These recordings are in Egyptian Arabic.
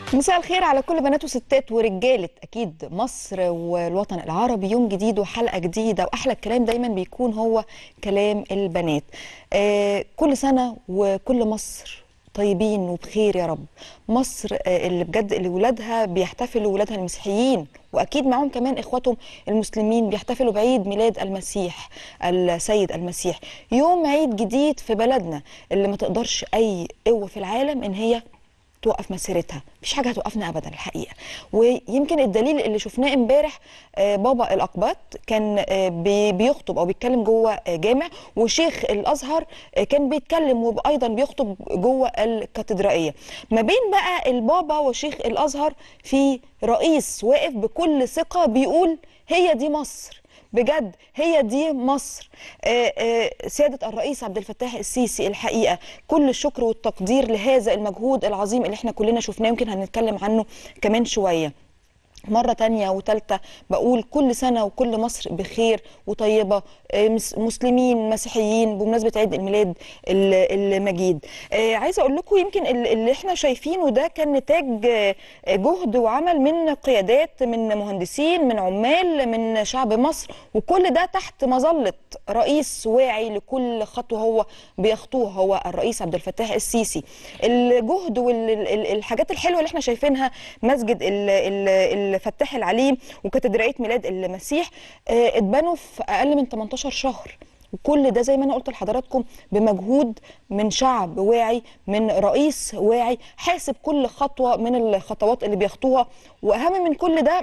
مساء الخير على كل بنات وستات ورجالة أكيد مصر والوطن العربي يوم جديد وحلقة جديدة وأحلى الكلام دايما بيكون هو كلام البنات آه كل سنة وكل مصر طيبين وبخير يا رب مصر آه اللي بجد اللي ولادها بيحتفلوا ولادها المسيحيين واكيد معاهم كمان اخواتهم المسلمين بيحتفلوا بعيد ميلاد المسيح السيد المسيح يوم عيد جديد في بلدنا اللي ما تقدرش اي قوه في العالم ان هي توقف مسيرتها مفيش حاجه هتوقفنا ابدا الحقيقه ويمكن الدليل اللي شفناه امبارح آه، بابا الاقباط كان آه، بي- بيخطب او بيتكلم جوه آه، جامع وشيخ الازهر آه، كان بيتكلم وايضا بيخطب جوه الكاتدرائيه ما بين بقى البابا وشيخ الازهر في رئيس واقف بكل ثقه بيقول هي دي مصر بجد هي دي مصر آه، آه، سيادة الرئيس عبد الفتاح السيسي الحقيقة كل الشكر والتقدير لهذا المجهود العظيم اللي احنا كلنا شفناه يمكن هنتكلم عنه كمان شوية مرة تانية وتالتة بقول كل سنة وكل مصر بخير وطيبة آه، مس- مسلمين مسيحيين بمناسبة عيد الميلاد ال- المجيد آه، عايزة أقول لكم يمكن ال- اللي احنا شايفينه ده كان نتاج آه، جهد وعمل من قيادات من مهندسين من عمال من شعب مصر وكل ده تحت مظلة رئيس واعي لكل خطوة هو بيخطوها هو الرئيس عبد الفتاح السيسي الجهد والحاجات الحلوة اللي احنا شايفينها مسجد ال- ال- الفتاح العليم وكاتدرائية ميلاد المسيح آه، اتبنوا في أقل من 18 شهر وكل ده زي ما انا قلت لحضراتكم بمجهود من شعب واعي من رئيس واعي حاسب كل خطوه من الخطوات اللي بيخطوها واهم من كل ده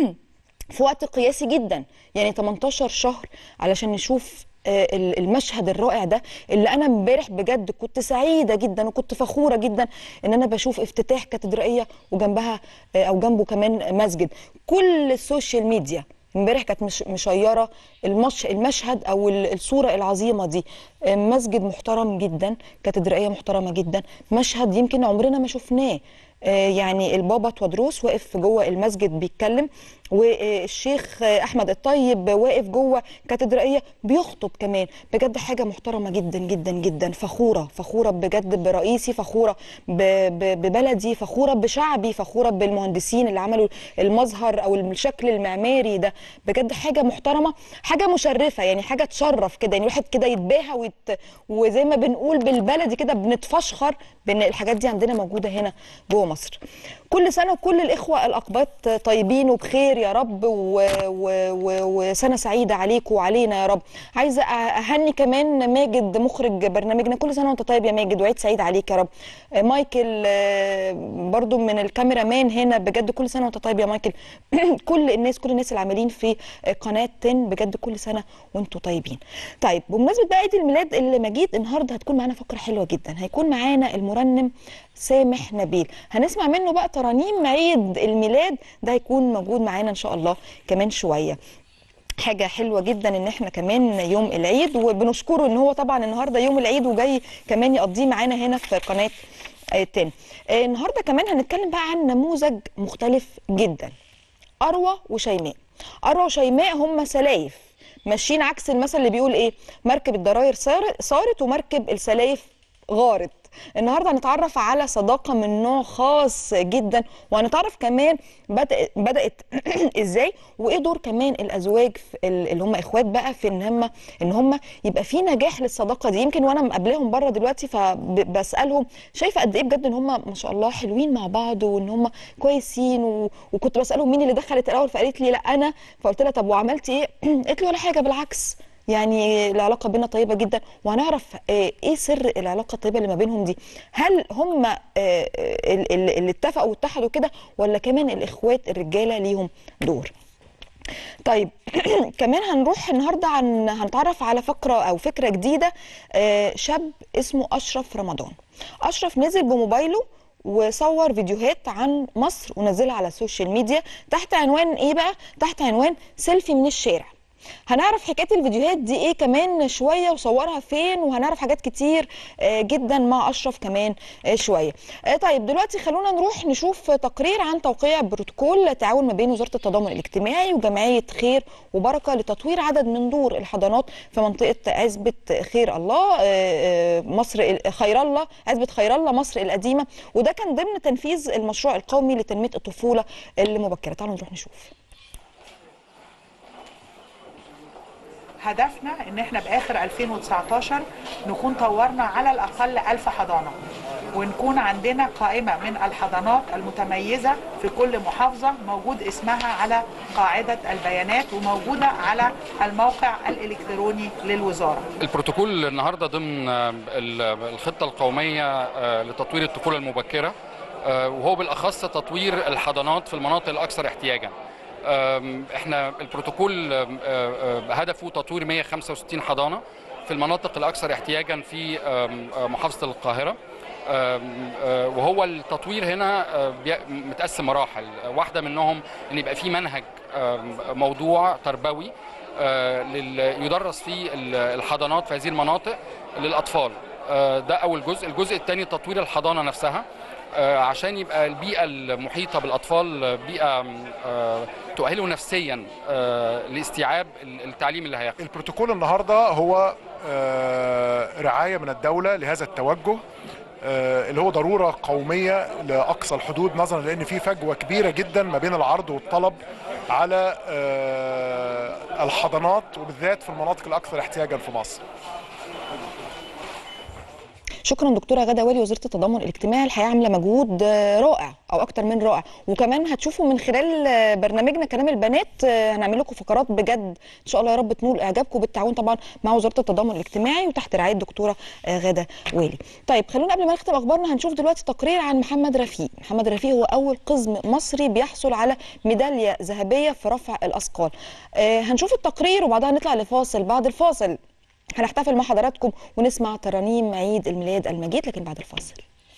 في وقت قياسي جدا يعني 18 شهر علشان نشوف آه، ال- المشهد الرائع ده اللي انا امبارح بجد كنت سعيده جدا وكنت فخوره جدا ان انا بشوف افتتاح كاتدرائيه وجنبها آه، او جنبه كمان مسجد كل السوشيال ميديا امبارح كانت مش مشيره المش المشهد او ال- الصوره العظيمه دي آه، مسجد محترم جدا كاتدرائيه محترمه جدا مشهد يمكن عمرنا ما شفناه آه، يعني البابا تودروس واقف جوه المسجد بيتكلم والشيخ احمد الطيب واقف جوه كاتدرائيه بيخطب كمان بجد حاجه محترمه جدا جدا جدا فخوره فخوره بجد برئيسي فخوره ب- ب- ببلدي فخوره بشعبي فخوره بالمهندسين اللي عملوا المظهر او الشكل المعماري ده بجد حاجه محترمه حاجه مشرفه يعني حاجه تشرف كده يعني الواحد كده يتباهى ويت... وزي ما بنقول بالبلدي كده بنتفشخر بان الحاجات دي عندنا موجوده هنا جوه مصر كل سنه وكل الاخوه الاقباط طيبين وبخير يا رب و... و... و... وسنه سعيده عليكم وعلينا يا رب عايزه اهني كمان ماجد مخرج برنامجنا كل سنه وانت طيب يا ماجد وعيد سعيد عليك يا رب آه، مايكل آه، برضو من الكاميرا مان هنا بجد كل سنه وانت طيب يا مايكل كل الناس كل الناس اللي عاملين في قناه 10 بجد كل سنه وانتم طيبين طيب بمناسبه بقى عيد الميلاد المجيد النهارده هتكون معانا فقره حلوه جدا هيكون معانا المرنم سامح نبيل هنسمع منه بقى ترانيم عيد الميلاد ده هيكون موجود معانا ان شاء الله كمان شويه حاجة حلوة جدا ان احنا كمان يوم العيد وبنشكره ان هو طبعا النهارده يوم العيد وجاي كمان يقضيه معانا هنا في قناة آه، 10 آه، النهارده كمان هنتكلم بقى عن نموذج مختلف جدا أروى وشيماء أروى وشيماء هم سلايف ماشيين عكس المثل اللي بيقول ايه مركب الضراير صار- صارت ومركب السلايف غارت النهارده هنتعرف على صداقه من نوع خاص جدا وهنتعرف كمان بدأ بدات ازاي وايه دور كمان الازواج في ال- اللي هم اخوات بقى في ان هم ان هم يبقى في نجاح للصداقه دي يمكن وانا مقابلاهم بره دلوقتي فبسالهم شايفه قد ايه بجد ان هم ما شاء الله حلوين مع بعض وان هم كويسين و... وكنت بسالهم مين اللي دخلت الاول فقالت لي لا انا فقلت لها طب وعملتي ايه قالت لي ولا حاجه بالعكس يعني العلاقه بينا طيبه جدا وهنعرف آه، ايه سر العلاقه الطيبه اللي ما بينهم دي هل هم آه، آه، ال- ال- اللي اتفقوا واتحدوا كده ولا كمان الاخوات الرجاله ليهم دور طيب كمان هنروح النهارده عن هنتعرف على فقره او فكره جديده آه، شاب اسمه اشرف رمضان اشرف نزل بموبايله وصور فيديوهات عن مصر ونزلها على السوشيال ميديا تحت عنوان ايه بقى تحت عنوان سيلفي من الشارع هنعرف حكايه الفيديوهات دي ايه كمان شويه وصورها فين وهنعرف حاجات كتير آه، جدا مع اشرف كمان آه، شويه آه، طيب دلوقتي خلونا نروح نشوف تقرير عن توقيع بروتوكول تعاون ما بين وزاره التضامن الاجتماعي وجمعيه خير وبركه لتطوير عدد من دور الحضانات في منطقه عزبه خير الله آه، آه، مصر ال- خير الله عزبه خير الله مصر القديمه وده كان ضمن تنفيذ المشروع القومي لتنميه الطفوله المبكره تعالوا نروح نشوف هدفنا ان احنا باخر 2019 نكون طورنا على الاقل 1000 حضانه ونكون عندنا قائمه من الحضانات المتميزه في كل محافظه موجود اسمها على قاعده البيانات وموجوده على الموقع الالكتروني للوزاره البروتوكول النهارده ضمن آه، ال- الخطه القوميه آه، لتطوير الطفوله المبكره آه، وهو بالاخص تطوير الحضانات في المناطق الاكثر احتياجا آم، احنا البروتوكول آم، آه، آه، هدفه تطوير 165 حضانه في المناطق الاكثر احتياجا في آم، آه، محافظه القاهره آم، آه، وهو التطوير هنا آه، بي- متقسم مراحل واحده منهم ان يبقى في منهج آم، موضوع تربوي آه، لل- يدرس في ال- الحضانات في هذه المناطق للاطفال آه، ده اول جزء الجزء الثاني تطوير الحضانه نفسها آه، عشان يبقى البيئه المحيطه بالاطفال آه، بيئه آه، تؤهله نفسيا آه، لاستيعاب التعليم اللي هياخده البروتوكول النهارده هو آه، رعايه من الدوله لهذا التوجه آه، اللي هو ضروره قوميه لاقصى الحدود نظرا لان في فجوه كبيره جدا ما بين العرض والطلب على آه، الحضانات وبالذات في المناطق الاكثر احتياجا في مصر. شكرا دكتوره غدا والي وزيره التضامن الاجتماعي الحقيقه عامله مجهود آه، رائع او اكتر من رائع وكمان هتشوفوا من خلال آه، برنامجنا كلام البنات آه، هنعمل لكم فقرات بجد ان شاء الله يا رب تنول اعجابكم بالتعاون طبعا مع وزاره التضامن الاجتماعي وتحت رعايه دكتوره آه، غدا والي طيب خلونا قبل ما نختم اخبارنا هنشوف دلوقتي تقرير عن محمد رفيق محمد رفيق هو اول قزم مصري بيحصل على ميداليه ذهبيه في رفع الاثقال آه، هنشوف التقرير وبعدها نطلع لفاصل بعد الفاصل هنحتفل مع حضراتكم ونسمع ترانيم عيد الميلاد المجيد لكن بعد الفاصل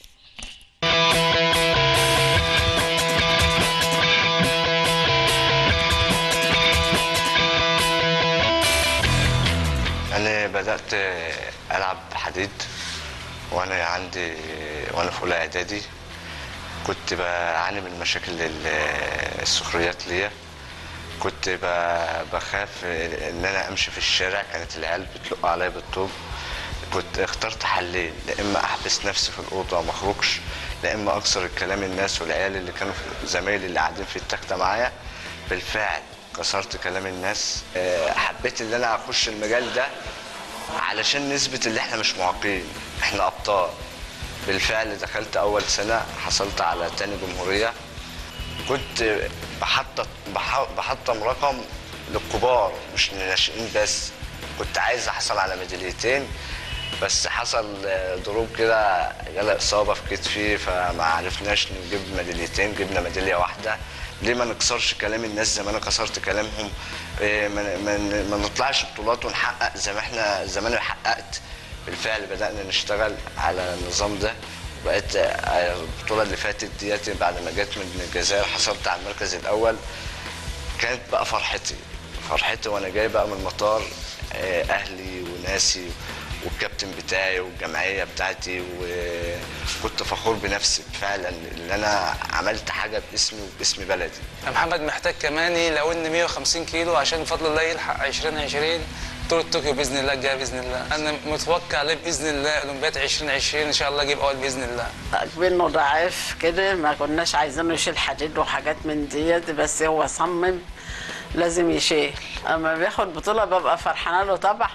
أنا بدأت ألعب حديد وأنا عندي وأنا في أولى إعدادي كنت بعاني من مشاكل ال- السخريات ليا كنت ب- بخاف إن أنا أمشي في الشارع كانت العيال بتلق عليا بالطوب كنت اخترت حلين لا إما أحبس نفسي في الأوضة وما أخرجش لا إما أكسر الكلام الناس والعيال اللي كانوا في- زمايلي اللي قاعدين في التختة معايا بالفعل كسرت كلام الناس آه، حبيت ان انا اخش المجال ده علشان نثبت ان احنا مش معاقين احنا ابطال بالفعل دخلت اول سنه حصلت على تاني جمهوريه كنت بحطط بح- بحطم رقم للكبار مش للناشئين بس كنت عايز احصل على ميداليتين بس حصل آه، ظروف كده جالي اصابه في كتفي فما عرفناش نجيب ميداليتين جبنا ميداليه واحده ليه ما نكسرش كلام الناس زي ما انا كسرت كلامهم إيه، ما ما- ما نطلعش بطولات ونحقق زي ما احنا زي ما انا حققت بالفعل بدانا نشتغل على النظام ده وبقيت آه، البطوله اللي فاتت ديت بعد ما جيت من الجزائر حصلت على المركز الاول كانت بقى فرحتي فرحتي وانا جاي بقى من المطار آه، اهلي وناسي والكابتن بتاعي والجمعيه بتاعتي وكنت فخور بنفسي فعلا ان انا عملت حاجه باسمي وباسم بلدي محمد محتاج كمان يلون 150 كيلو عشان بفضل الله يلحق 2020 بطولة طوكيو باذن الله الجايه باذن الله انا متوقع عليه باذن الله اولمبياد 2020 ان شاء الله اجيب اول باذن الله منه ضعيف كده ما كناش عايزينه يشيل حديد وحاجات من ديت بس هو صمم لازم يشيل اما بياخد بطوله ببقى فرحانه له طبعا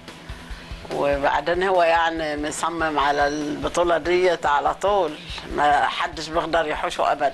وبعدين هو يعني مصمم على البطوله ديت على طول ما حدش بيقدر يحوشه ابدا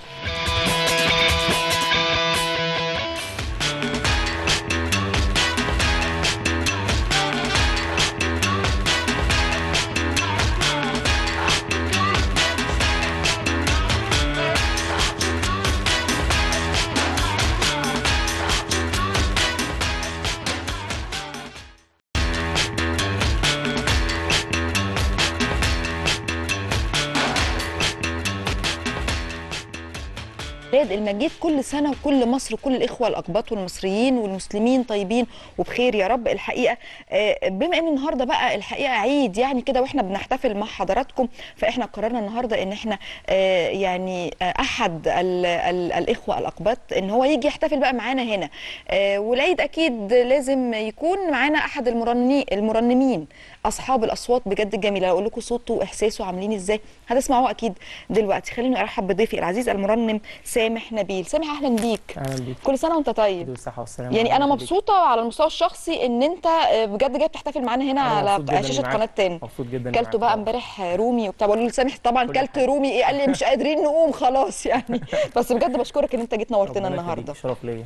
الاعياد المجيد كل سنه وكل مصر وكل الاخوه الاقباط والمصريين والمسلمين طيبين وبخير يا رب الحقيقه آه، بما ان النهارده بقى الحقيقه عيد يعني كده واحنا بنحتفل مع حضراتكم فاحنا قررنا النهارده ان احنا آه، يعني آه، احد ال ال الاخوه الاقباط ان هو يجي يحتفل بقى معانا هنا آه، والعيد اكيد لازم يكون معانا احد المرنمين المرنمين اصحاب الاصوات بجد الجميله اقول لكم صوته واحساسه عاملين ازاي هتسمعوه اكيد دلوقتي خليني ارحب بضيفي العزيز المرنم سامح نبيل سامح اهلا بيك اهلا بيك كل سنه وانت طيب بالصحة والسلامة يعني انا أهلاً بيك. مبسوطه على المستوى الشخصي ان انت آه، بجد جاي بتحتفل معانا هنا أنا على مبسوط جداً شاشه معاك. قناه تاني مبسوط جدا كلته معاك بقى طبعاً. امبارح امبارح رومي وبتاع بقول له سامح طبعا كل كلت حاجة. رومي ايه قال لي مش قادرين نقوم خلاص يعني بس بجد بشكرك ان انت جيت نورتنا النهارده شرف ليا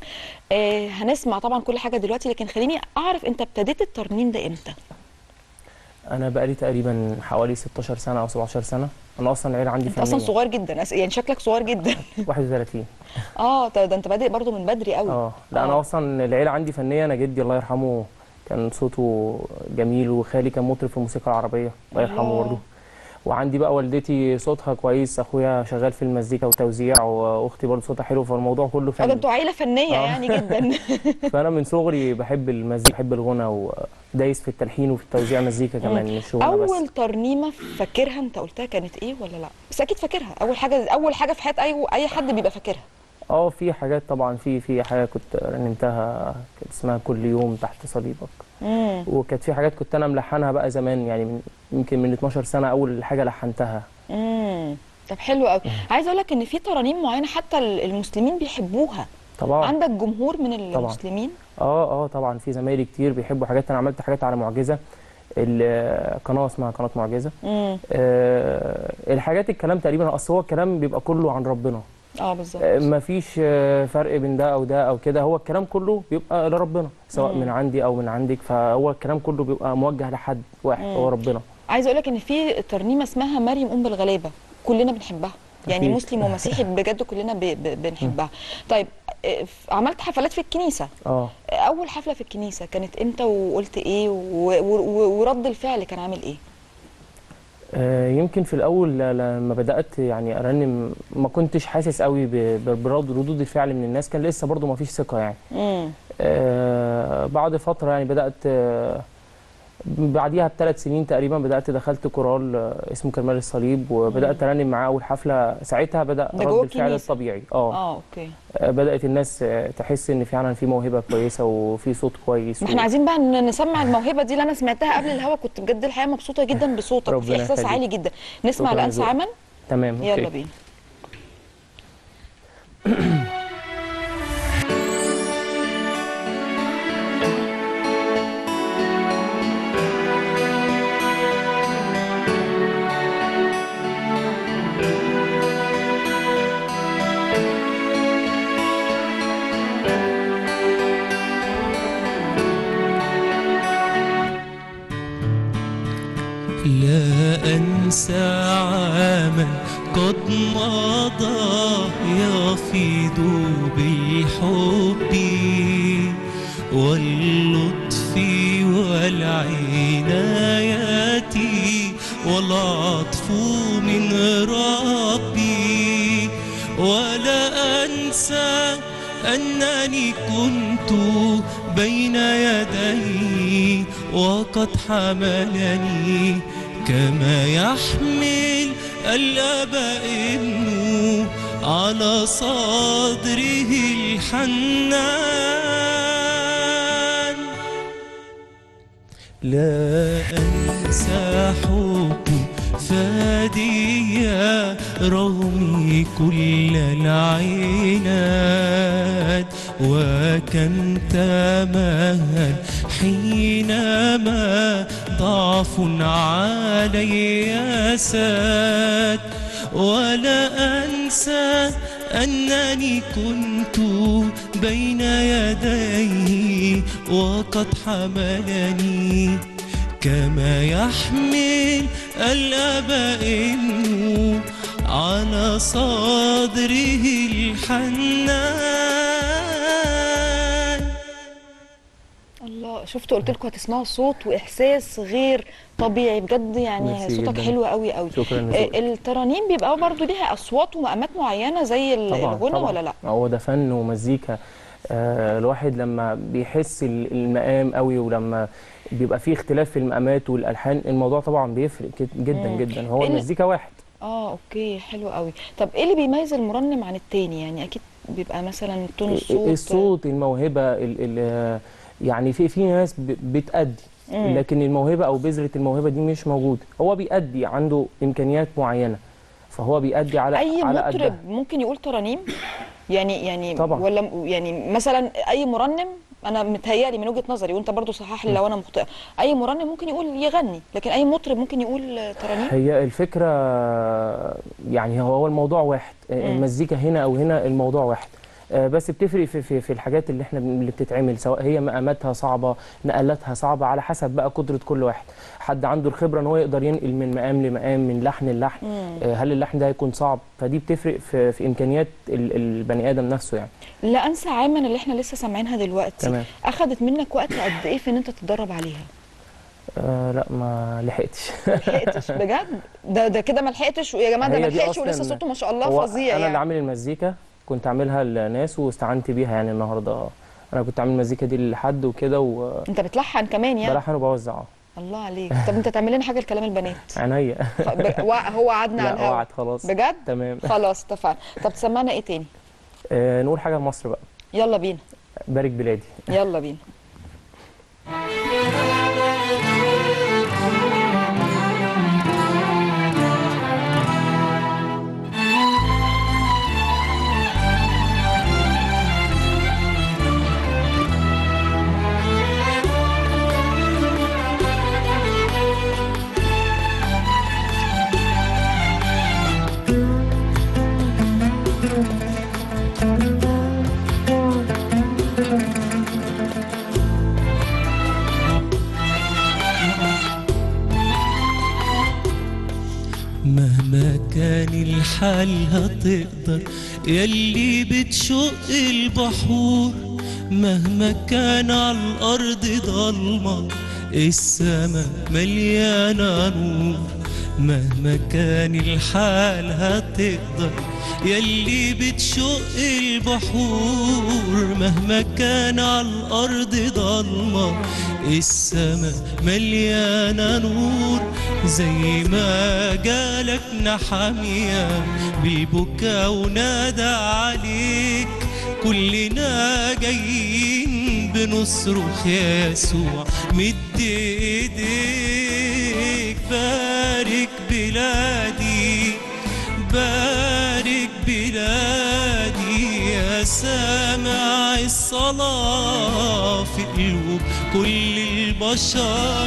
آه هنسمع طبعا كل حاجه دلوقتي لكن خليني اعرف انت ابتديت الترنيم ده امتى انا بقالي تقريبا حوالي 16 سنة او 17 سنة انا اصلا العيلة عندي انت اصلا فنية صغير جدا أس- يعني شكلك صغير جدا 31 اه ده, ده انت بادئ برضو من بدري قوي اه لا انا آه. اصلا العيلة عندي فنية انا جدي الله يرحمه كان صوته جميل وخالي كان مطرب في الموسيقى العربية الله يرحمه الله. برضه وعندي بقى والدتي صوتها كويس اخويا شغال في المزيكا وتوزيع واختي برضه صوتها حلو فالموضوع كله اه ده فن انتوا عيله فنيه آه. يعني جدا فانا من صغري بحب المزيكا بحب الغنى ودايس في التلحين وفي التوزيع مزيكا كمان مش غنى بس اول ترنيمه فاكرها انت قلتها كانت ايه ولا لا بس اكيد فاكرها اول حاجه اول حاجه في حياه اي اي حد بيبقى فاكرها اه في حاجات طبعا في في حاجه كنت رنمتها كانت اسمها كل يوم تحت صليبك امم وكانت في حاجات كنت انا ملحنها بقى زمان يعني من يمكن من 12 سنه اول حاجه لحنتها امم طب حلو قوي عايزه اقول لك ان في ترانيم معينه حتى ال- المسلمين بيحبوها طبعا عندك جمهور من المسلمين اه اه طبعا في زمايلي كتير بيحبوا حاجات انا عملت حاجات على معجزه القناه اسمها قناه معجزه امم آه الحاجات الكلام تقريبا اصل هو الكلام بيبقى كله عن ربنا اه بالظبط آه مفيش آه فرق بين ده او ده او كده هو الكلام كله بيبقى لربنا سواء مم. من عندي او من عندك فهو الكلام كله بيبقى موجه لحد واحد هو ربنا عايزه اقول لك ان في ترنيمه اسمها مريم ام الغلابه كلنا بنحبها يعني أكيد. مسلم ومسيحي بجد كلنا ب... ب... بنحبها طيب آه، ف- عملت حفلات في الكنيسه اه آه، اول حفله في الكنيسه كانت امتى وقلت ايه و... و... و... ورد الفعل كان عامل ايه آه، يمكن في الاول ل- لما بدات يعني ارنم ما كنتش حاسس قوي ب- ب- برد ردود الفعل من الناس كان لسه برضو ما فيش ثقه يعني امم آه، بعد فتره يعني بدات آه، بعديها بثلاث سنين تقريبا بدات دخلت كورال آه، اسمه كرمال الصليب وبدات ارنم معاه اول حفله ساعتها بدا ده رد جوه الفعل الكنيسة؟ الطبيعي اه اه اوكي آه، بدات الناس آه، تحس ان فعلا في موهبه كويسه وفي صوت كويس ما احنا و- عايزين بقى ن- نسمع الموهبه دي اللي انا سمعتها قبل الهوا كنت بجد الحقيقه مبسوطه جدا بصوتك وفي ربنا احساس يخليك. عالي جدا نسمع شكراً لانسى لذوقك. عمل تمام أوكي. يلا بينا لا أنسى عاما قد مضى يفيض بالحب واللطف والعناية والعطف من ربي ولا أنسى أنني كنت بين يديه وقد حملني كما يحمل الأب ابنه على صدره الحنان لا أنسى حب فادية رغم كل العناد وكم تمهل حينما ضعف علي ساد ولا أنسى أنني كنت بين يديه وقد حملني كما يحمل الأب ابنه على صدره الحنان الله شفتوا قلت لكم هتسمعوا صوت واحساس غير طبيعي بجد يعني ميرسي صوتك جداً. حلو قوي قوي شكراً آه، لذوقك. الترانيم بيبقى برضو ليها اصوات ومقامات معينه زي ال- طبعا الغنى طبعا ولا لا هو ده فن ومزيكا آه الواحد لما بيحس ال- المقام قوي ولما بيبقى فيه اختلاف في المقامات والالحان الموضوع طبعا بيفرق كت- جدا مم. جدا هو إيه اللي- المزيكا واحد اه اوكي حلو قوي طب ايه اللي بيميز المرنم عن التاني يعني اكيد بيبقى مثلا تون الصوت الصوت الموهبه ال ال يعني في في ناس ب- بتأدي مم. لكن الموهبه او بذره الموهبه دي مش موجوده هو بيأدي عنده امكانيات معينه فهو بيأدي على اي على مطرب قدها ممكن يقول ترانيم يعني يعني طبعا. ولا يعني مثلا اي مرنم انا متهيألي من وجهة نظري وانت برضو صحح لي لو انا مخطئه اي مرنم ممكن يقول يغني لكن اي مطرب ممكن يقول ترانيم هي الفكرة يعني هو هو الموضوع واحد المزيكا هنا أو هنا الموضوع واحد آه، بس بتفرق في, في, في الحاجات اللي احنا بن- اللي بتتعمل سواء هي مقاماتها صعبة نقلاتها صعبة على حسب بقى قدرة كل واحد حد عنده الخبرة ان هو يقدر ينقل من مقام لمقام من لحن للحن آه، هل اللحن ده هيكون صعب فدي بتفرق في, في إمكانيات ال- البني آدم نفسه يعني لا انسى عاما اللي احنا لسه سامعينها دلوقتي تمام. اخذت منك وقت قد ايه في ان انت تتدرب عليها آه لا ما لحقتش لحقتش بجد ده ده كده ما لحقتش ويا جماعه ده ما هي دي لحقش أصلاً- ولسه صوته ما شاء الله هو فظيع انا اللي يعني عامل المزيكا كنت عاملها لناس واستعنت بيها يعني النهارده انا كنت عامل المزيكا دي لحد وكده وبلحن انت بتلحن كمان يعني وبوزع اه الله عليك طب انت تعمل لنا حاجه لكلام البنات عينيا خ- ب- وع- هو وعدنا على لا الهوا اوعد خلاص بجد تمام خلاص اتفقنا طب تسمعنا ايه تاني آه نقول حاجه لمصر بقى يلا بينا بارك بلادي يلا بينا مهما كان الحال هتقدر يلي بتشق البحور مهما كان على الأرض ضلمة السما مليانة نور مهما كان الحال هتقدر يلي بتشق البحور مهما كان على الأرض ضلمة السما مليانة نور زي ما جالك نحامية بالبكا ونادى عليك كلنا جايين بنصرخ يا يسوع مد ايديك بارك بلادي بارك بلادي يا سامع الصلاة في قلوب كل البشر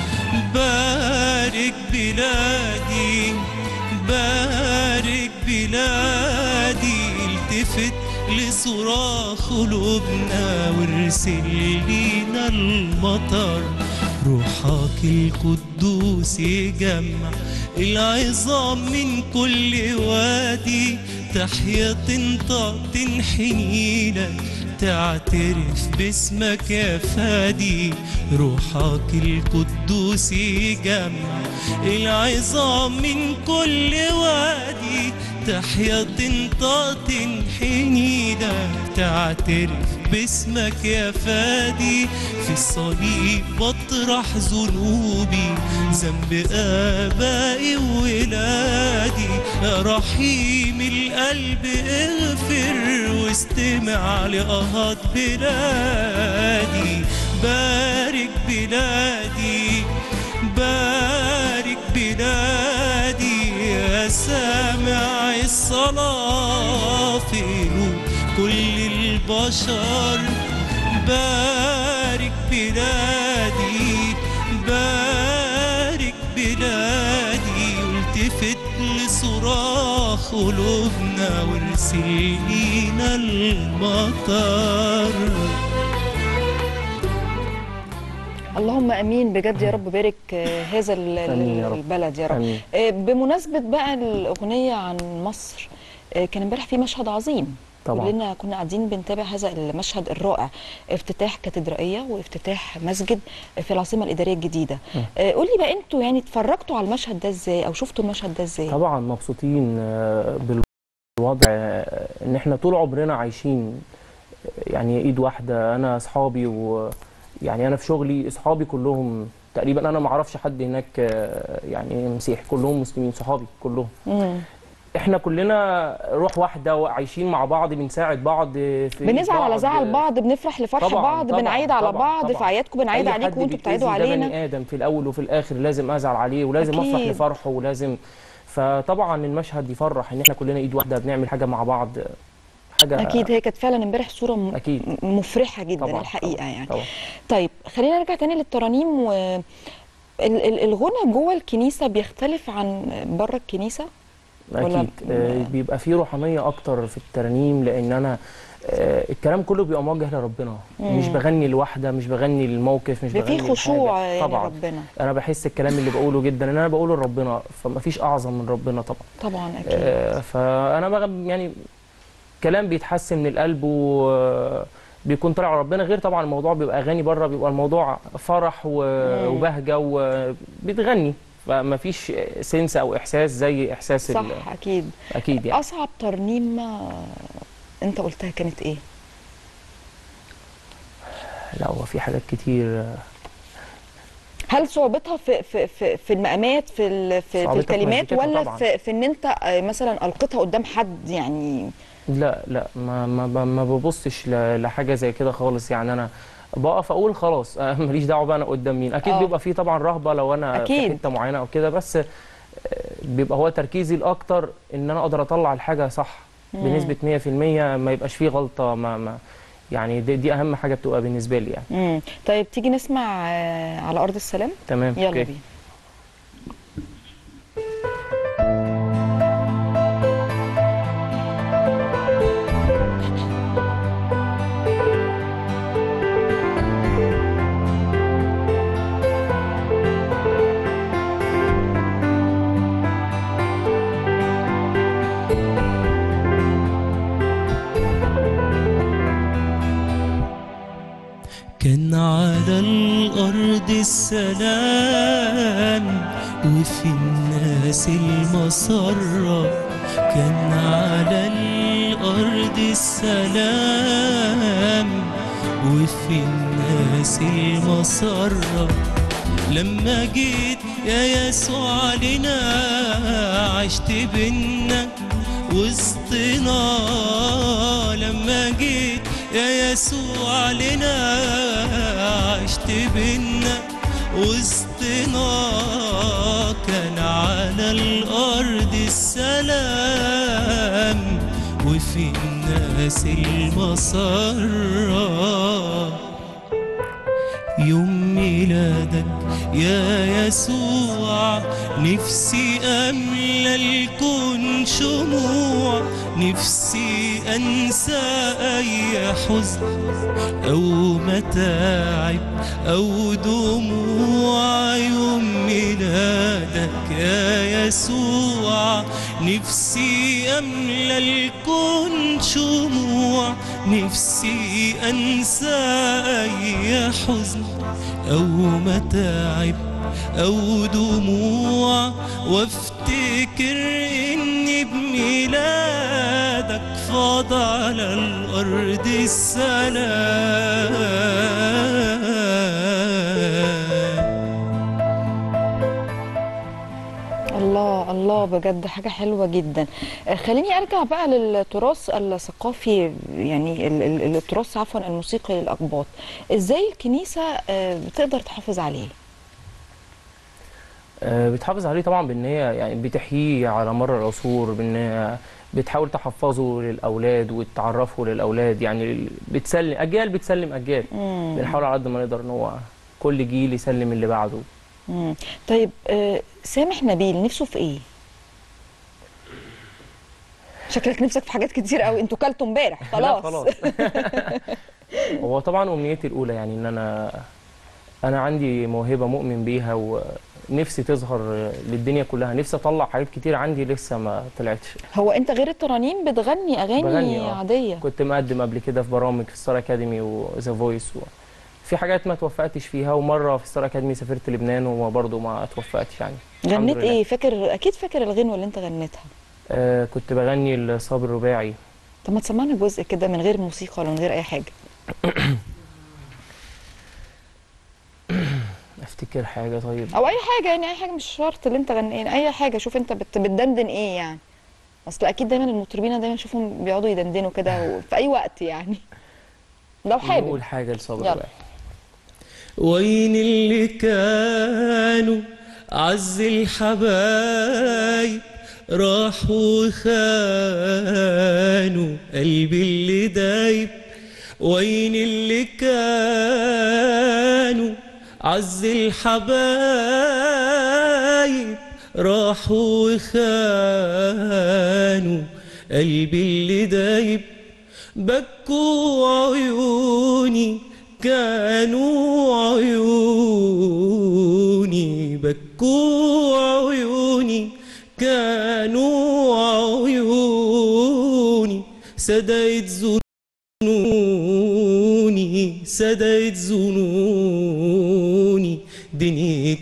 بارك بلادي بارك بلادي التفت لصراخ قلوبنا وارسل لينا المطر روحك القدوس يجمع العظام من كل وادي تحيا تنطق تنحني لك تعترف باسمك يا فادي روحك القدوس يجمع العظام من كل وادي تحيا تنطق تنحني لك تعترف باسمك يا فادي في الصليب بطرح ذنوبي ذنب آبائي وولادي يا رحيم القلب اغفر واستمع لأهات بلادي بارك بلادي بارك بلادي يا سامع الصلاة في قلوب كل البشر بارك بلادي بارك بلادي التفت لصراخ قلوبنا وارسل لينا المطر اللهم امين بجد يا رب بارك آه، هذا ال- آمين يا رب. البلد يا رب آمين. آه، بمناسبه بقى الاغنيه عن مصر آه، كان امبارح في مشهد عظيم طبعاً. كلنا كنا قاعدين بنتابع هذا المشهد الرائع افتتاح كاتدرائيه وافتتاح مسجد في العاصمه الاداريه الجديده آه، قول لي بقى انتوا يعني اتفرجتوا على المشهد ده ازاي او شفتوا المشهد ده ازاي طبعا مبسوطين آه، بالوضع آه، ان احنا طول عمرنا عايشين آه، يعني ايد واحده انا اصحابي و يعني انا في شغلي اصحابي كلهم تقريبا انا ما اعرفش حد هناك آه، يعني مسيحي كلهم مسلمين صحابي كلهم مم. احنا كلنا روح واحده وعايشين مع بعض بنساعد بعض في بنزعل على بعض. زعل بعض بنفرح لفرح طبعاً، بعض طبعاً، بنعيد على طبعاً، بعض طبعاً. في اعيادكم بنعيد أي عليكم حد وانتوا بتعيدوا بيتأذي ده علينا بني ادم في الاول وفي الاخر لازم ازعل عليه ولازم افرح أكيد. لفرحه ولازم فطبعا المشهد يفرح ان احنا كلنا ايد واحده بنعمل حاجه مع بعض حاجه اكيد هي كانت فعلا امبارح صوره م- أكيد. م- مفرحه جدا طبعاً، الحقيقه طبعاً، يعني طبعا طيب خلينا نرجع تاني للترانيم و ال- ال- الغنى جوه الكنيسه بيختلف عن بره الكنيسه ولا اكيد آه، بيبقى فيه روحانيه اكتر في الترانيم لان انا آه، الكلام كله بيبقى موجه لربنا مش بغني لوحده مش بغني للموقف مش بيبقى بغني فيه خشوع لحاجة. يعني طبعا ربنا انا بحس الكلام اللي بقوله جدا ان انا بقوله لربنا فما فيش اعظم من ربنا طبعا طبعا اكيد آه، فانا بغ- يعني كلام بيتحسن من القلب وبيكون طالع على ربنا غير طبعا الموضوع بيبقى اغاني بره بيبقى الموضوع فرح و- وبهجه وبتغني فما فيش سنس او احساس زي احساس ال- صح اكيد اكيد يعني اصعب ترنيمه انت قلتها كانت ايه لا هو في حاجات كتير هل صعوبتها في في في, في المقامات في ال- في, في صعوبتها في الكلمات مزيكتها ولا طبعاً. في, في ان انت آه، مثلا القيتها قدام حد يعني لا لا ما ما ما- ما ببصش ل- لحاجه زي كده خالص يعني انا بقف اقول خلاص آه، ماليش دعوه بقى انا قدام مين اكيد آه. بيبقى في طبعا رهبه لو انا أكيد. في حته معينه او كده بس آه، بيبقى هو تركيزي الاكتر ان انا اقدر اطلع الحاجه صح بنسبه 100% ما يبقاش فيه غلطه ما, ما يعني دي, دي اهم حاجه بتبقى بالنسبه لي يعني مم. طيب تيجي نسمع آه، على ارض السلام تمام يلا أوكي. بينا كان على الأرض السلام وفي الناس المسرة كان على الأرض السلام وفي الناس المسرة لما جيت يا يسوع لنا عشت بينا وسطنا لما جيت يا يسوع لنا عشت بينا وسطنا كان على الأرض السلام وفي الناس المسرة يوم ميلادك يا يسوع نفسي أملى الكون شموع نفسي أنسى أي حزن أو متاعب أو دموع يوم ميلادك يا يسوع نفسي أملى الكون شموع نفسي أنسى أي حزن أو متاعب أو دموع وافتكر إني بميلادك فاض على الأرض السلام الله الله بجد حاجة حلوة جدا آه، خليني أرجع بقى للتراث الثقافي يعني ال- ال- التراث عفوا الموسيقي للأقباط إزاي الكنيسة آه، بتقدر تحافظ عليه آه، بتحافظ عليه طبعا بان هي يعني بتحييه على مر العصور بان هي بتحاول تحفظه للاولاد وتعرفه للاولاد يعني بتسلم اجيال بتسلم اجيال بنحاول على قد ما نقدر ان هو كل جيل يسلم اللي بعده مم. طيب آه، سامح نبيل نفسه في إيه؟ شكلك نفسك في حاجات كتير قوي انتوا كلتوا امبارح لا خلاص خلاص هو طبعا امنيتي الاولى يعني ان انا انا عندي موهبه مؤمن بيها نفسي تظهر للدنيا كلها نفسي اطلع حاجات كتير عندي لسه ما طلعتش هو انت غير الترانيم بتغني اغاني بغني، آه. عاديه كنت مقدم قبل كده في برامج في ستار اكاديمي وذا فويس و... في حاجات ما توفقتش فيها ومره في ستار اكاديمي سافرت لبنان وبرضه ما توفقتش يعني الحمد غنيت لله. ايه فاكر اكيد فاكر الغنوه اللي انت غنيتها آه كنت بغني الصابر الرباعي طب ما تسمعنا جزء كده من غير موسيقى ولا من غير اي حاجه افتكر حاجه طيب او اي حاجه يعني اي حاجه مش شرط اللي انت غني يعني اي حاجه شوف انت بت... بتدندن ايه يعني اصل اكيد دايما المطربين دايما اشوفهم بيقعدوا يدندنوا كده في اي وقت يعني لو حابب نقول حاجه لصابر يلا. الرباعي وين اللي كانوا عز الحبايب راحوا وخانوا قلبي اللي دايب وين اللي كانوا عز الحبايب راحوا وخانوا قلبي اللي دايب بكوا عيوني كانوا عيوني بكوا عيوني كانوا عيوني سديت ظنوني سديت ظنوني دنيا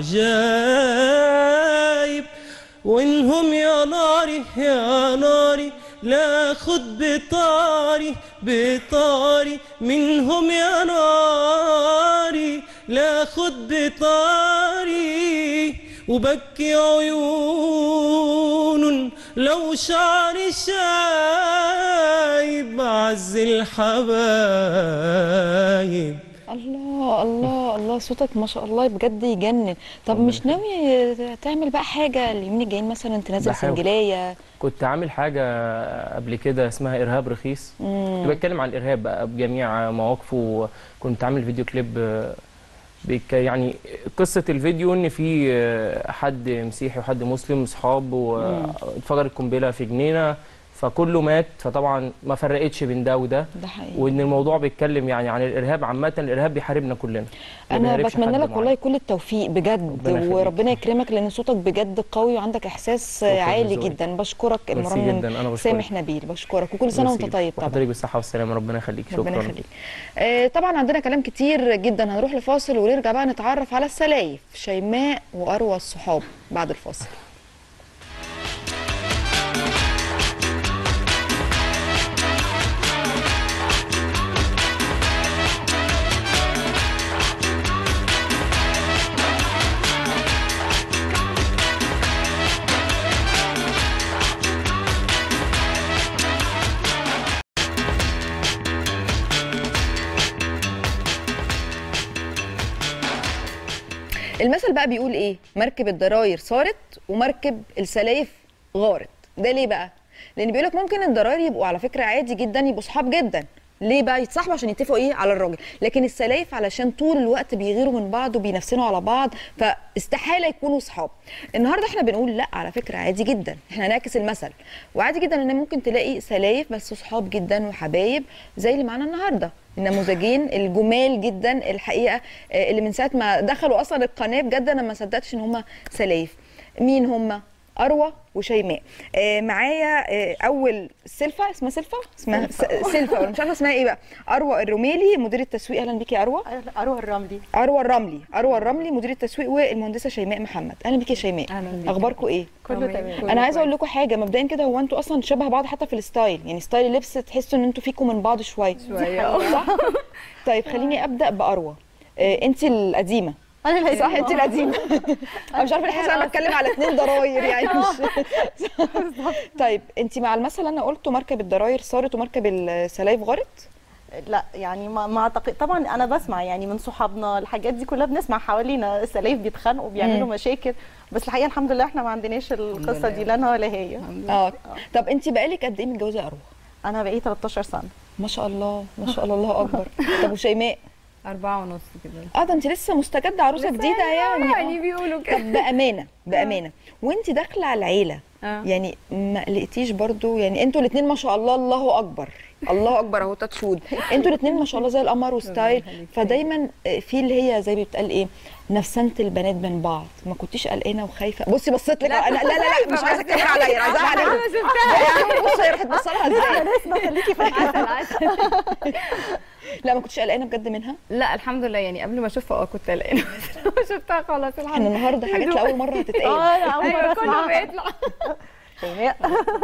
عجايب وانهم يا ناري يا ناري لا خد بطاري بطاري منهم يا ناري لا خد بطاري وبكي عيون لو شعري شايب عز الحبايب الله الله الله صوتك ما شاء الله بجد يجنن طب مش ناوي تعمل بقى حاجه اليومين الجايين مثلا تنزل بحاول. سنجلايه كنت عامل حاجه قبل كده اسمها ارهاب رخيص كنت بتكلم عن الارهاب بقى بجميع مواقفه وكنت عامل فيديو كليب آه، بيك يعني قصه الفيديو ان في آه، حد مسيحي وحد مسلم اصحاب واتفجرت قنبله في جنينه فكله مات فطبعا ما فرقتش بين ده وده ده حقيقي وان الموضوع بيتكلم يعني عن الارهاب عامه الارهاب بيحاربنا كلنا ما انا بيحاربش بتمنى حد لك معين. والله كل التوفيق بجد ربنا يخليك. وربنا يكرمك لان صوتك بجد قوي وعندك احساس شكراً عالي لذوقك. جدا بشكرك ميرسي المرنم جدا انا بشكرك سامح نبيل بشكرك وكل سنه وانت ميرسي. طيب طبعا وحضرتك بالصحه والسلامه ربنا يخليك ربنا شكرا يخليك آه طبعا عندنا كلام كتير جدا هنروح لفاصل ونرجع بقى نتعرف على السلايف شيماء واروى الصحاب بعد الفاصل المثل بقى بيقول ايه مركب الضراير صارت ومركب السلايف غارت ده ليه بقى لان بيقولك ممكن الضراير يبقوا على فكره عادي جدا يبقوا صحاب جدا ليه بقى يتصاحبوا عشان يتفقوا ايه على الراجل لكن السلايف علشان طول الوقت بيغيروا من بعض وبينافسوا على بعض فاستحاله يكونوا صحاب النهارده احنا بنقول لا على فكره عادي جدا احنا نعكس المثل وعادي جدا ان ممكن تلاقي سلايف بس صحاب جدا وحبايب زي اللي معانا النهارده النموذجين الجمال جدا الحقيقه آه، اللي من ساعه ما دخلوا اصلا القناه بجد انا ما صدقتش ان هم سلايف مين هم اروى وشيماء آه معايا آه اول سلفا اسمها سلفا اسمها س- سلفا ولا مش عارفه اسمها ايه بقى اروى الرميلي مدير التسويق اهلا بيكي يا اروى اروى الرملي اروى الرملي اروى الرملي مدير التسويق والمهندسه شيماء محمد اهلا بيكي يا شيماء أهلا بيكي. اخباركم ايه كله تمام انا عايزه اقول لكم حاجه مبدئيا كده هو انتوا اصلا شبه بعض حتى في الستايل يعني ستايل اللبس تحسوا ان انتوا فيكم من بعض شويه شوية. صح طيب خليني ابدا باروى آه انت القديمه انا اللي صح انت القديمه انا مش عارفه ليه حاسه انا بتكلم على اتنين ضراير يعني مش طيب انت مع المثل اللي انا قلته مركب الضراير صارت ومركب السلايف غارت لا يعني ما ما اعتقد طبعا انا بسمع يعني من صحابنا الحاجات دي كلها بنسمع حوالينا السلايف بيتخانقوا بيعملوا مم. مشاكل بس الحقيقه الحمد لله احنا ما عندناش القصه دي لا انا ولا هي اه طب انت بقالك قد ايه متجوزه يا اروى انا بقيت 13 سنه ما شاء الله ما شاء الله الله اكبر طب وشيماء أربعة ونص كده اه ده انت لسه مستجده عروسه جديده يعني يعني آه. بيقولوا كده طب بامانه بامانه وانت داخله على العيله آه. يعني ما قلقتيش برضو يعني انتوا الاثنين ما شاء الله الله اكبر الله اكبر اهو تاتشود انتوا الاثنين ما شاء الله زي القمر وستايل فدايما في اللي هي زي ما بتقال ايه نفسنة البنات من بعض ما كنتيش قلقانه وخايفه بصي بصيت لك انا لا لا لا مش عايزه اتكلم عليا انا عايزه عليك بصي هي راحت بص لها ازاي اسمع خليكي فاكره لا ما كنتش قلقانه بجد منها لا الحمد لله يعني قبل ما اشوفها اه كنت قلقانه بس لما شفتها خلاص الحمد احنا النهارده حاجات لاول مره هتتقال اه انا اول ايوه مره كله اسمعها بيطلع شيماء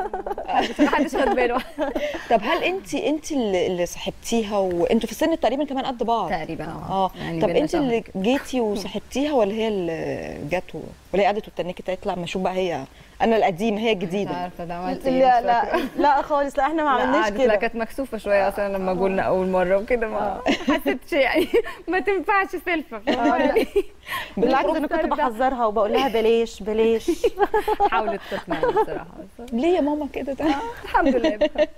محدش خد باله طب هل انت انت اللي اللي صاحبتيها وانتوا في السن تقريبا كمان قد بعض تقريبا اه يعني طب بينا انت شهر. اللي جيتي وصاحبتيها ولا هي اللي جت و- ولا هي قعدت وتنكت قالت لا ما اشوف بقى هي انا القديمه هي مش الجديده عارفه ده عملت ايه لا مش لا فاكرة. لا خالص لا احنا ما لا عملناش قعدت لا كده كانت مكسوفه شويه اصلا لما قلنا اول مره وكده ما حسيتش يعني ما تنفعش سلفه آه، لا. بالعكس انا كنت المفترض ده. بحذرها وبقول لها بلاش بلاش حاولت تقنعني بصراحه بس ليه يا ماما كده ده الحمد لله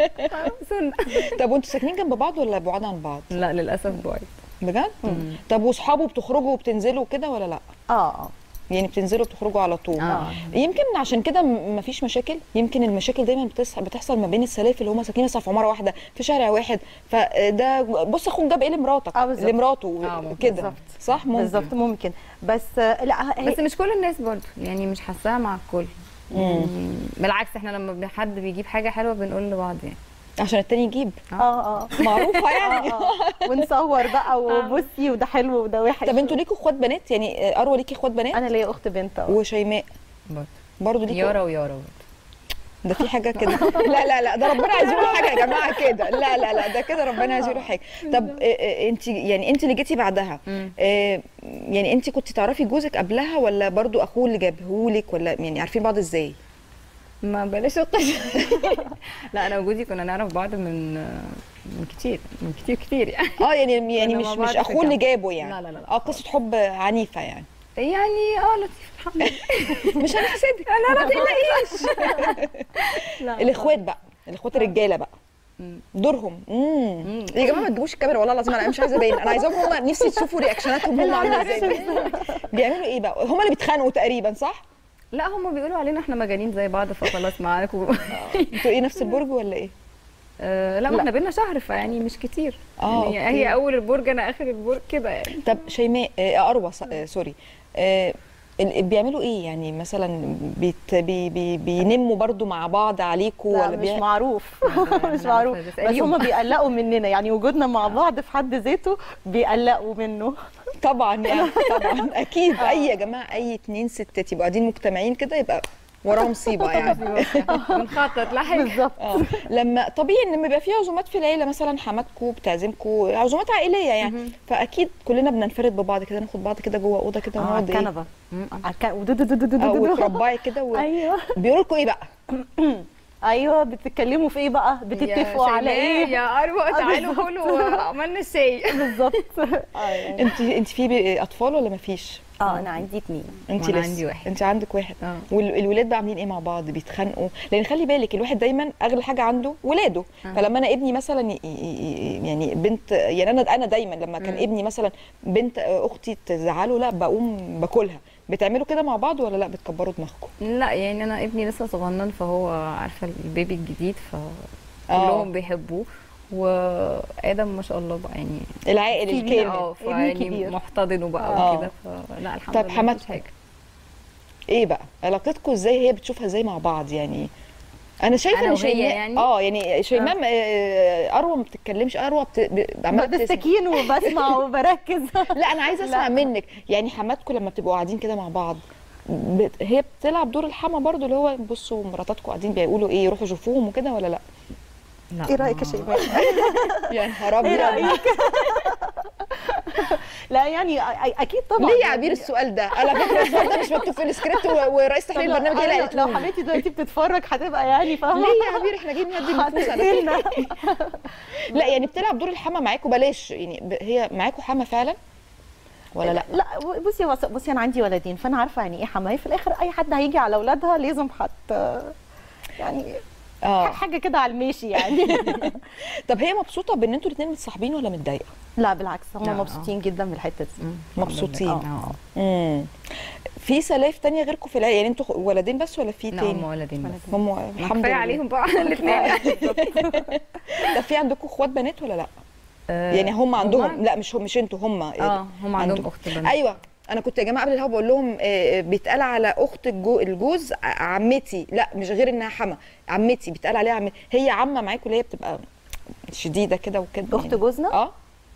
سنة طب وانتوا ساكنين جنب بعض ولا بعاد عن بعض لا للاسف بعيد بجد طب واصحابه بتخرجوا وبتنزلوا كده ولا لا اه اه يعني بتنزلوا بتخرجوا على طول آه. يمكن عشان كده م- مفيش مشاكل يمكن المشاكل دايما بتص- بتحصل ما بين السلاف اللي هم ساكنين مثلا في عماره واحده في شارع واحد فده بص اخوك جاب ايه لمراتك آه، بالظبط. لمراته آه، ممكن. كده بالظبط. صح ممكن بالظبط ممكن بس آه، لا هي بس مش كل الناس برضو يعني مش حاساها مع الكل يعني بالعكس احنا لما حد بيجيب حاجه حلوه بنقول لبعض يعني عشان التاني يجيب اه اه معروفه يعني آه، آه. ونصور بقى وبصي وده حلو وده وحش طب انتوا ليكوا اخوات بنات يعني آه، اروى ليكي اخوات بنات انا ليا اخت بنت اه وشيماء برضو برضه ليكوا يارا ويارا برضو ده في حاجه كده لا لا لا ده ربنا عايز يقول حاجه يا جماعه كده لا لا لا ده كده ربنا عايز يقول حاجه طب انت يعني انت اللي جيتي بعدها آه، يعني انت كنت تعرفي جوزك قبلها ولا برضو اخوه اللي جابهولك ولا يعني عارفين بعض ازاي ما بلاش القصه لا انا وجوزي كنا نعرف بعض من من كتير من كتير كتير يعني اه يعني يعني كنا مش مع بعض مش في اخوه اللي الجامعة. جابه يعني لا لا لا لا. اه قصه حب عنيفه يعني يعني اه لطيف الحمد لله مش هنحسدك لا لا تقلقيش لا الاخوات بقى الاخوات الرجاله بقى دورهم امم يا جماعه ما تجيبوش الكاميرا والله العظيم انا مش عايزه ابين انا عايزاهم هم نفسي تشوفوا رياكشناتهم هم عامله ازاي بيعملوا ايه بقى هم اللي بيتخانقوا تقريبا صح لا هم بيقولوا علينا احنا مجانين زي بعض فخلاص معاكم انتوا ايه نفس البرج ولا ايه آه لا ما احنا بينا شهر فيعني مش كتير آه، يعني أوكي. هي اول البرج انا اخر البرج كده يعني طب شيماء آه، اروى ص- آه، سوري آه، ال- بيعملوا ايه يعني مثلا بيت بي بي بينموا برضو مع بعض عليكوا لا ولا مش بي... معروف لا، مش لا، معروف بس بس اسأليهم. هم بيقلقوا مننا يعني وجودنا مع بعض في حد ذاته بيقلقوا منه طبعا يعني طبعا اكيد اي يا جماعه اي اتنين ستات يبقوا قاعدين مجتمعين كده يبقى وراه مصيبه يعني بنخطط لحاجه بالظبط اه لما طبيعي ان لما يبقى في عزومات في العيله مثلا حماتكو بتعزمكو عزومات عائليه يعني فاكيد كلنا بننفرد ببعض كده ناخد بعض كده جوه اوضه كده اه على ونقعد ايه الكنبه على الكنبه ودو- دو- دو- دو- دو- او دو- دو. تربعي كده و... ايوه بيقولوا لكم ايه بقى ايوه بتتكلموا في ايه بقى بتتفقوا على ايه يا اروى تعالوا بالظبط. كلوا عملنا الشاي بالظبط اه يعني انت انت في بي- اطفال ولا مفيش اه انا عندي اتنين انت وأنا لسه عندي واحد. انت عندك واحد اه. والولاد بقى عاملين ايه مع بعض بيتخانقوا لان خلي بالك الواحد دايما اغلى حاجه عنده ولاده فلما انا ابني مثلا ي- ي- ي- يعني بنت يعني انا انا دايما لما كان ابني مثلا بنت اختي تزعله لا بقوم باكلها بتعملوا كده مع بعض ولا لا بتكبروا دماغكم لا يعني انا ابني لسه صغنن فهو عارفه البيبي الجديد اه. فكلهم بيحبوه وادم ما شاء الله بقى يعني العائل كبير، الكامل اه ابني فيعني كبير. محتضنه بقى اه. وكده فلا الحمد طب لله حماتكم؟ مفيش حاجه ايه بقى علاقتكم ازاي هي بتشوفها ازاي مع بعض يعني انا شايفه أنا ان وهي شيماء يعني؟ اه يعني شيماء آه، اروى ما بتتكلمش اروى بت... ب- عمالة بتسمع. بالسكين وبسمع وبركز لا انا عايزه اسمع منك يعني حماتكم لما بتبقوا قاعدين كده مع بعض بت... هي بتلعب دور الحما برضو اللي هو بصوا مراتاتكم قاعدين بيقولوا ايه يروحوا يشوفوهم وكده ولا لا لا ايه رايك يا شيماء يا نهار ايه ابيض رايك لا يعني أ- اكيد طبعا ليه يا عبير السؤال ده على فكره السؤال ده مش مكتوب في السكريبت و- ورئيس طب تحرير لو- البرنامج هي اللي أنا قالت لو لنا. حماتي دلوقتي بتتفرج هتبقى يعني فاهمه ليه يا عبير احنا جايين نهدي النفوس على فكرة. هتقتلنا لا يعني بتلعب دور الحما معاكم بلاش يعني ب... هي معاكم حما فعلا ولا لا لا بصي بصي, بصي انا عندي ولدين فانا عارفه يعني ايه حمايه في الاخر اي حد هيجي على اولادها لازم حت يعني اه حاجه كده على الماشي يعني طب هي مبسوطه بان انتوا الاثنين متصاحبين ولا متضايقه لا بالعكس هم لا، مبسوطين جدا بالحته دي مبسوطين آه. امم في سلايف تانية غيركم في العيله يعني انتوا ولدين بس ولا في لا تاني هم ولدين بس هم ما الحمد كفايه لله عليهم بقى الاثنين طب في عندكم اخوات بنات ولا لا آه، يعني هم عندهم هما- لا مش مش انتوا هم اه هم عندهم اخت بنت ايوه انا كنت يا جماعه قبل الهوا بقول لهم آه، بيتقال على اخت الجو الجوز ع- عمتي لا مش غير انها حما عمتي بيتقال عليها عمتي هي عمه معاكم اللي هي بتبقى شديده كده وكده اخت جوزنا اه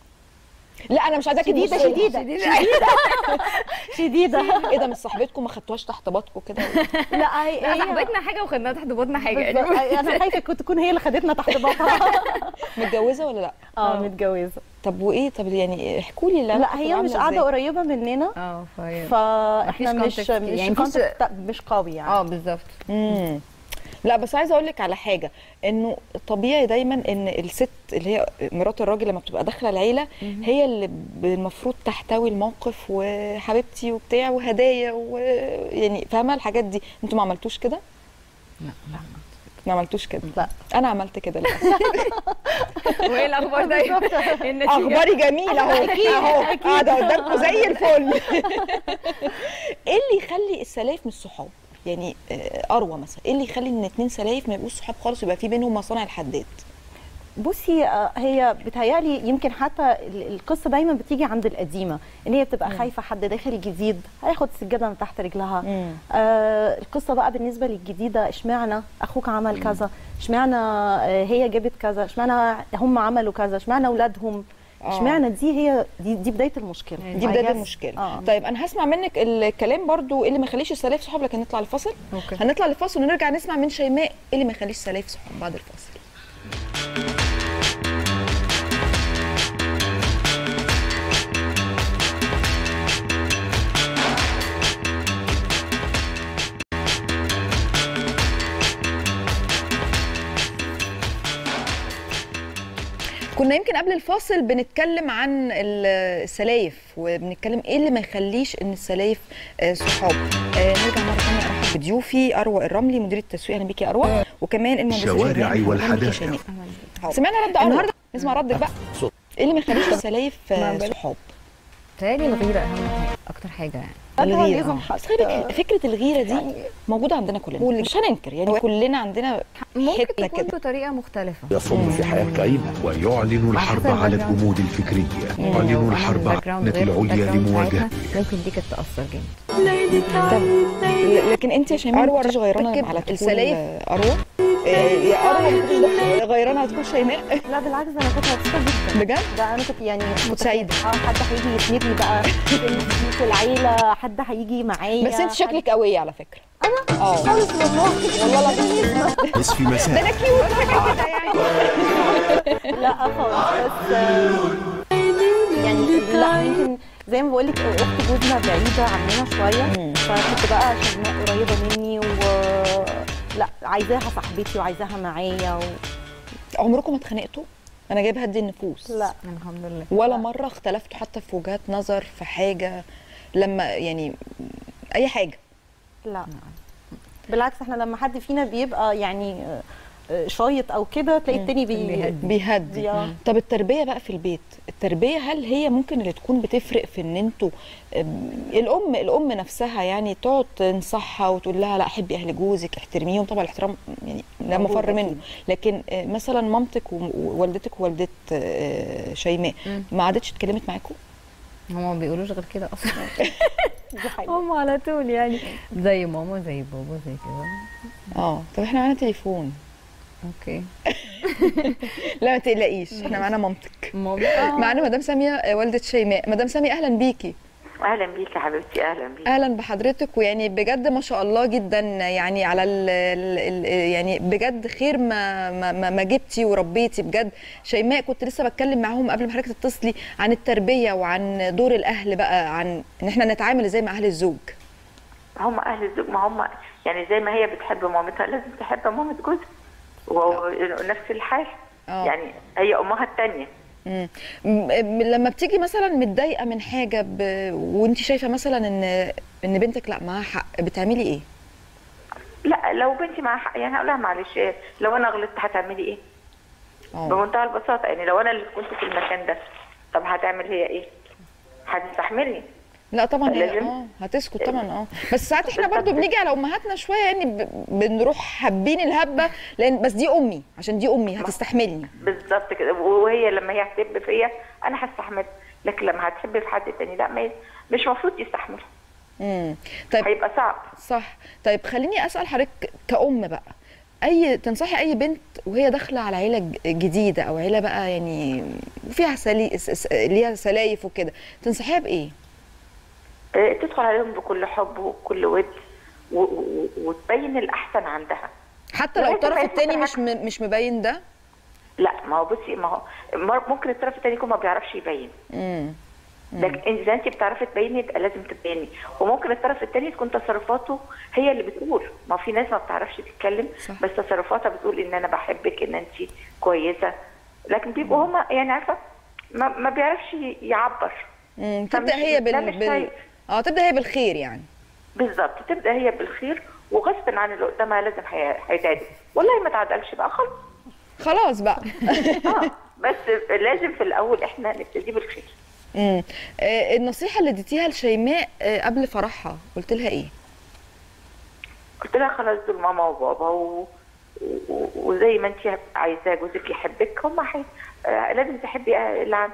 لا انا مش عايزاكي شديده تبصي لها. شديده شديده شديده ايه ده مش صاحبتكم ما خدتوهاش تحت باطكم كده لا هي لا هي- صاحبتنا حاجه وخدناها تحت بطنا حاجه يعني بالظبط. انا خايفه كنت تكون هي اللي خدتنا تحت باطها متجوزه ولا لا اه متجوزه طب وايه طب يعني احكوا لي لا هي مش قاعده قريبه مننا اه فهي فاحنا مفيش مش contact مش يعني مفيش- contact مش قوي يعني اه بالظبط امم لا بس عايزه اقول لك على حاجه انه طبيعي دايما ان الست اللي هي مرات الراجل لما بتبقى داخله العيله هي اللي ب- المفروض تحتوي الموقف وحبيبتي وبتاع وهدايا ويعني فاهمه الحاجات دي انتوا ما عملتوش كده لا لا ما عملتوش كده لا. انا عملت كده لا وايه الاخبار دايما النتيجه اخباري جميله اهو اهو قاعده قدامكم زي الفل ايه اللي يخلي السلايف مش صحاب يعني آه، اروى مثلا ايه اللي يخلي ان اتنين سلايف ما يبقوش صحاب خالص ويبقى في بينهم مصانع الحداد بصي آه، هي بتهيألي يمكن حتى ال- القصه دايما بتيجي عند القديمه ان هي بتبقى خايفه حد داخل جديد هياخد السجاده من تحت رجلها مم. آه القصه بقى بالنسبه للجديده اشمعنى اخوك عمل كذا اشمعنى آه هي جابت كذا اشمعنى هم عملوا كذا اشمعنى اولادهم آه. اشمعنى دي هي دي, دي بدايه المشكله دي I بدايه guess. المشكله آه. طيب انا هسمع منك الكلام برضو إيه اللي ما يخليش السلايف صحاب لكن نطلع الفاصل اوكي هنطلع الفاصل ونرجع نسمع من شيماء ايه اللي ما يخليش السلايف صحاب بعد الفاصل كنا يمكن قبل الفاصل بنتكلم عن ال- السلايف وبنتكلم ايه اللي ما يخليش ان السلايف آه، صحاب آه، نرجع مره ثانيه ارحب بضيوفي اروى الرملي مدير التسويق اهلا بيكي يا اروى وكمان المهندسه الشوارع شيماء. أهلا بيكي يا والحدائق. شيماء. سمعنا رد النهارده نسمع ردك بقى ايه اللي ما يخليش السلايف آه، صحاب تهيألي الغيره اهم حاجه اكتر حاجه يعني طبعاً الغيره لازم آه. بس خلي بالك فكره الغيره دي موجوده عندنا كلنا مش هننكر يعني كلنا عندنا ممكن حته تكون كده بطريقه مختلفه يصب في حياة كريم ويعلن الحرب حسب على الباك جراوند. الجمود الفكرية يعلن الحرب على النت العليا لمواجهة ممكن دي كانت تاثر جامد طب ل- لكن انت يا شيماء ما كنتيش غيرانه على السلايف اروى آه، يا اروى ما كنتيش غيرانه هتكون شيماء لا بالعكس ده انا كنت مبسوطه جدا بجد ده انا كنت يعني كنت سعيده اه حد هيجي يسندني بقى في العيله حد هيجي معايا بس انت شكلك قويه على فكره انا اه خالص والله والله العظيم نصف ده مساء انا كيوت حاجه كده يعني لا خالص بس آه، يعني لا يمكن زي ما بقول لك اخت جوزنا بعيده عننا شويه فكنت بقى شيماء قريبه مني و لا عايزاها صاحبتي وعايزاها معايا و... عمركم ما اتخانقتوا انا جايبه هدي النفوس لا الحمد لله ولا مره اختلفتوا حتى في وجهات نظر في حاجه لما يعني اي حاجه لا بالعكس احنا لما حد فينا بيبقى يعني آه، آه، شايط او كده تلاقي التاني بي... بيهدي. بيهدي آه. طب التربيه بقى في البيت التربيه هل هي ممكن اللي تكون بتفرق في ان انتوا أم، الام الام نفسها يعني تقعد تنصحها وتقول لها لا حبي اهل جوزك احترميهم طبعا الاحترام يعني لا موجود مفر منه أكيد. لكن آه، مثلا مامتك و- ووالدتك ووالده آه، شيماء مم. ما عادتش اتكلمت معاكم هما ما بيقولوش غير كده اصلا دي حقيقة. هم على طول يعني زي ماما زي بابا زي كده اه طب احنا معانا تليفون اوكي لا ما تقلقيش احنا معانا مامتك ماما معانا مدام ساميه آه، والده شيماء مدام ساميه اهلا بيكي اهلا بيك يا حبيبتي اهلا بيك اهلا بحضرتك ويعني بجد ما شاء الله جدا يعني على ال ال يعني بجد خير ما ما, ما, ما جبتي وربيتي بجد شيماء كنت لسه بتكلم معاهم قبل ما حضرتك تتصلي عن التربيه وعن دور الاهل بقى عن ان احنا نتعامل زي مع اهل الزوج هم اهل الزوج ما هم يعني زي ما هي بتحب مامتها لازم تحب مامة جوزها ونفس الحال اه يعني هي امها الثانيه مم. م- لما بتيجي مثلا متضايقه من حاجه ب... وانت شايفه مثلا ان ان بنتك لا معاها حق بتعملي ايه لا لو بنتي معاها حق يعني هقول لها معلش إيه، لو انا غلطت هتعملي ايه اه بمنتهى البساطه يعني لو انا اللي كنت في المكان ده طب هتعمل هي ايه هتستحملني لا طبعا هي لازم- اه هتسكت طبعا اه بس ساعات احنا برضو بنيجي على امهاتنا شويه يعني ب- بنروح حابين الهبه لان بس دي امي عشان دي امي هتستحملني بالظبط كده وهي لما هي هتحب فيا انا هستحمل لكن لما هتحب في حد تاني لا ما مش المفروض يستحمل امم طيب هيبقى صعب صح طيب خليني اسال حضرتك كأم بقى اي تنصحي اي بنت وهي داخله على عيله ج- جديده او عيله بقى يعني فيها سلي... س- س- ليها سلايف وكده تنصحيها بايه آه، تدخل عليهم بكل حب وكل ود و- و- وتبين الاحسن عندها حتى لو ولازم الطرف ما التاني يفوتش مش م... مش مبين ده لا ما هو بصي ما هو مر- ممكن الطرف التاني يكون ما بيعرفش يبين امم لكن اذا انت بتعرفي تبيني يبقى لازم تبيني وممكن الطرف التاني تكون تصرفاته هي اللي بتقول ما في ناس ما بتعرفش تتكلم صح. بس تصرفاتها بتقول ان انا بحبك ان انت كويسه لكن بيبقوا هما يعني عارفه ما, ما بيعرفش يعبر امم فمش- تبدا هي ده بال... مش بال... طيب. اه تبدا هي بالخير يعني بالظبط تبدا هي بالخير وغصب عن اللي قدامها لازم هي- هيتعدل والله ما تعدلش بقى خلاص خلاص بقى اه بس لازم في الاول احنا نبتدي بالخير امم آه النصيحه اللي اديتيها لشيماء آه قبل فرحها قلت لها ايه قلت لها خلاص دول ماما وبابا و... و... وزي ما انت عايزاه جوزك يحبك هم حي... آه لازم تحبي اللي عندك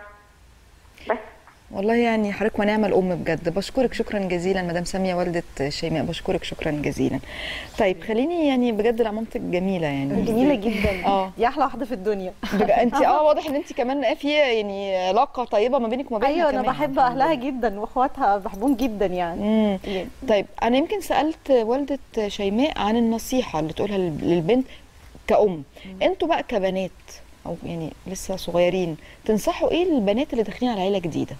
بس والله يعني حضرتك ونعم الام بجد بشكرك شكرا جزيلا مدام ساميه والده شيماء بشكرك شكرا جزيلا طيب خليني يعني بجد لا مامتك جميله يعني جميله جدا اه دي احلى واحده في الدنيا بجد انت اه واضح ان انت كمان في يعني علاقه طيبه ما بينك وما بينها ايوه انا كمان. بحب اهلها جدا واخواتها بحبهم جدا يعني امم طيب انا يمكن سالت والده شيماء عن النصيحه اللي تقولها لل- للبنت كأم انتوا بقى كبنات او يعني لسه صغيرين تنصحوا ايه للبنات اللي داخلين على عيله جديده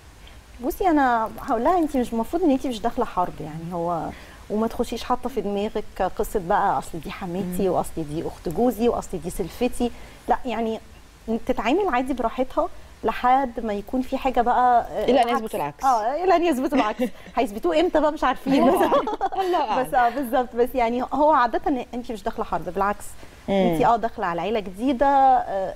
بصي انا هقول لها انت مش المفروض ان انت مش داخله حرب يعني هو وما تخشيش حاطه في دماغك قصه بقى اصل دي حماتي واصل دي اخت جوزي واصل دي سلفتي لا يعني تتعامل عادي براحتها لحد ما يكون في حاجه بقى آه، إلى أن العكس. يثبتوا العكس. اه الى ان يثبتوا العكس هيثبتوه امتى بقى مش عارفين الله بس أعلم. الله أعلم. بس اه بالظبط بس يعني هو عاده إن انت مش داخله حرب بالعكس مم. انت اه داخله على عيله جديده آه،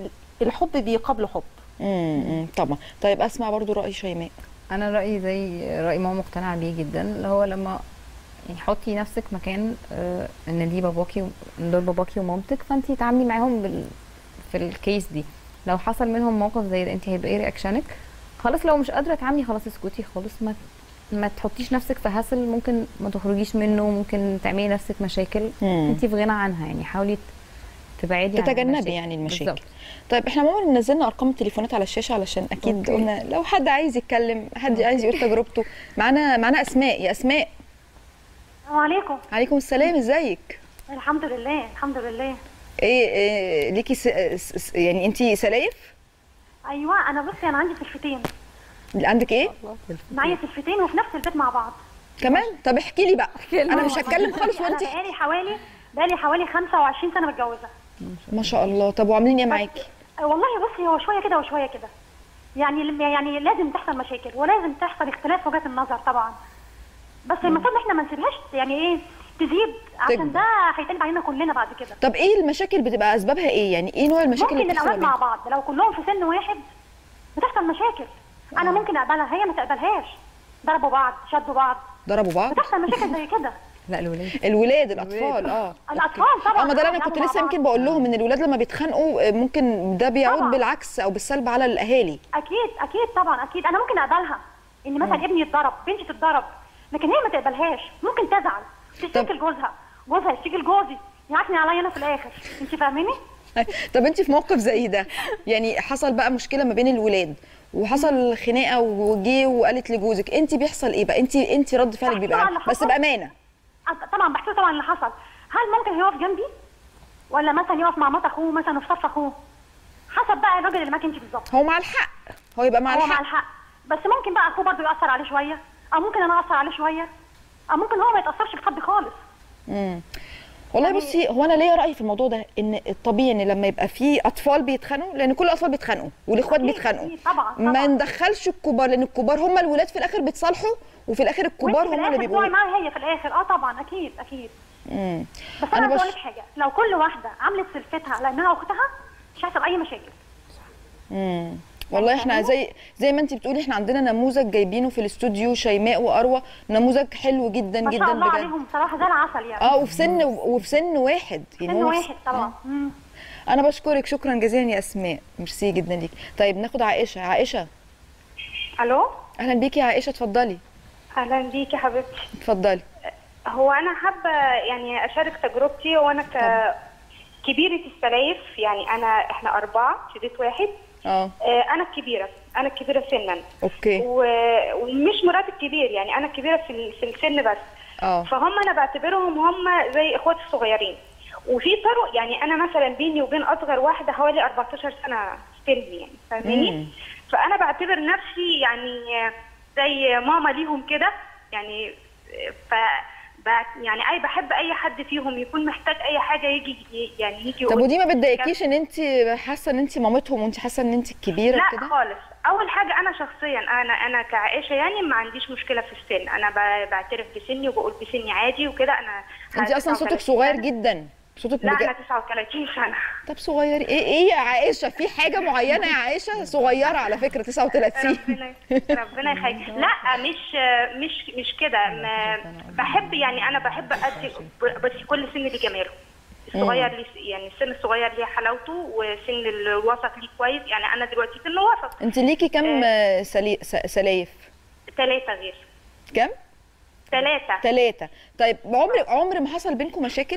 الحب بيقابله حب امم طبعا طيب اسمع برضو راي شيماء انا رايي زي راي ماما مقتنعه بيه جدا اللي هو لما يعني حطي نفسك مكان آه، ان دي باباكي و- ان دول باباكي ومامتك فانت تعاملي معاهم بال في الكيس دي لو حصل منهم موقف زي ده انت هيبقى ايه رياكشنك خلاص لو مش قادره تعاملي خلاص اسكتي خالص ما ما تحطيش نفسك في هاسل ممكن ما تخرجيش منه ممكن تعملي نفسك مشاكل مم. انت في غنى عنها يعني حاولي تبعدي عن تتجنبي المشاكل. يعني المشاكل بالظبط. طيب احنا عموما نزلنا ارقام التليفونات على الشاشه علشان اكيد أوكي. قلنا لو حد عايز يتكلم حد عايز يقول تجربته معانا معانا اسماء يا اسماء السلام عليكم عليكم السلام ازيك الحمد لله الحمد لله ايه, إيه ليكي س... س... س- يعني انت سلايف ايوه انا بصي انا عندي سلفتين عندك ايه معايا سلفتين وفي نفس البيت مع بعض كمان طب احكي لي بقى انا مش هتكلم خالص انا وانت بقالي حوالي بقالي حوالي 25 سنه متجوزه ما شاء الله طب وعاملين ايه معاكي أه والله بصي هو شويه كده وشويه كده يعني يعني لازم تحصل مشاكل ولازم تحصل اختلاف وجهات النظر طبعا بس المفروض ان احنا ما نسيبهاش يعني ايه تزيد عشان تكبر. ده هيتقلب علينا كلنا بعد كده طب ايه المشاكل بتبقى اسبابها ايه يعني ايه نوع المشاكل ممكن اللي بتحصل الاولاد مع بينكم؟ بعض لو كلهم في سن واحد بتحصل مشاكل انا ممكن اقبلها هي ما تقبلهاش ضربوا بعض شدوا بعض ضربوا بعض بتحصل مشاكل زي كده لا الولاد الولاد الاطفال اه الاطفال طبعا اه ما ده اللي انا بيلعبوا كنت مع لسه بعض. يمكن بقول لهم ان الولاد لما بيتخانقوا آه، ممكن ده بيعود طبعاً. بالعكس او بالسلب على الاهالي اكيد اكيد طبعا اكيد انا ممكن اقبلها ان مثلا ابني يتضرب بنتي تتضرب لكن هي ما تقبلهاش ممكن تزعل تشتكي لجوزها جوزها يشتكي لجوزي يعكني عليا انا في الاخر انت فاهماني طب انت في موقف زي ده يعني حصل بقى مشكله ما بين الولاد وحصل خناقه وجي وقالت لجوزك انت بيحصل ايه بقى انت انت رد فعلك بيبقى طبعاً عامل- اللي بس حصل. بامانه أه، طبعا بحكي له طبعا اللي حصل هل ممكن يقف جنبي ولا مثلا يقف مع مرات اخوه مثلا في صف اخوه حسب بقى الراجل اللي معاك انت بالظبط هو مع الحق هو يبقى مع هو الحق مع الحق بس ممكن بقى اخوه برضه ياثر عليه شويه او ممكن انا اثر عليه شويه او ممكن هو ما يتاثرش بحد خالص امم والله بصي هو انا ليا راي في الموضوع ده ان الطبيعي ان لما يبقى في اطفال بيتخانقوا لان كل الاطفال بيتخانقوا والاخوات أكيد، بيتخانقوا أكيد، طبعا ما ندخلش الكبار لان الكبار هم الولاد في الاخر بيتصالحوا وفي الاخر الكبار وانت في هم اللي الاخر تقعي بيبقوا معاها هي في الاخر اه طبعا اكيد اكيد امم بس انا انا عايزه اقول بش لك حاجه لو كل واحده عملت سلفتها على انها اختها مش هيحصل اي مشاكل امم والله احنا زي زي ما انت بتقولي احنا عندنا نموذج جايبينه في الاستوديو شيماء واروى نموذج حلو جدا ما جدا شاء الله بجد عليهم بصراحه زي العسل يعني اه وفي سن وفي سن واحد يعني سن هو في- واحد طبعا مم. انا بشكرك شكرا جزيلا يا اسماء ميرسي جدا ليك طيب ناخد عائشه عائشه الو اهلا بيكي يا عائشه اتفضلي اهلا بيكي حبيبتي اتفضلي هو انا حابه يعني اشارك تجربتي وانا ك كبيره السلايف يعني انا احنا اربعه في بيت واحد اه آه، انا الكبيره انا الكبيره سنا اوكي و- ومش مرات الكبير يعني انا الكبيره في ال- في السن بس اه فهم انا بعتبرهم هم زي اخواتي الصغيرين وفي فرق يعني انا مثلا بيني وبين اصغر واحده حوالي 14 سنه سن يعني فاهماني مم. فانا بعتبر نفسي يعني زي ماما ليهم كده يعني ف ب- يعني اي بحب اي حد فيهم يكون محتاج اي حاجه يجي يعني يجي طب يقول ودي ما بتضايقكيش ان انت حاسه ان انت مامتهم وانت حاسه ان انت الكبيره لا كده خالص اول حاجه انا شخصيا انا انا كعائشه يعني ما عنديش مشكله في السن انا ب- بعترف بسني وبقول بسني عادي وكده انا انت اصلا صوتك 39 صغير سنة. جدا صوتك لا بجد انا 39 سنه طب صغير ايه ايه يا عائشه في حاجه معينه يا عائشه صغيره على فكره 39 ربنا ربنا يخليك لا مش مش مش كده ما- بحب يعني انا بحب ادي بس كل سن ليه جماله الصغير ليه يعني السن الصغير ليه حلاوته وسن الوسط ليه كويس يعني انا دلوقتي سن وسط انت ليكي كام آه، سلي... س- سلايف ثلاثه غير كام ثلاثه ثلاثه طيب عمر عمر ما حصل بينكم مشاكل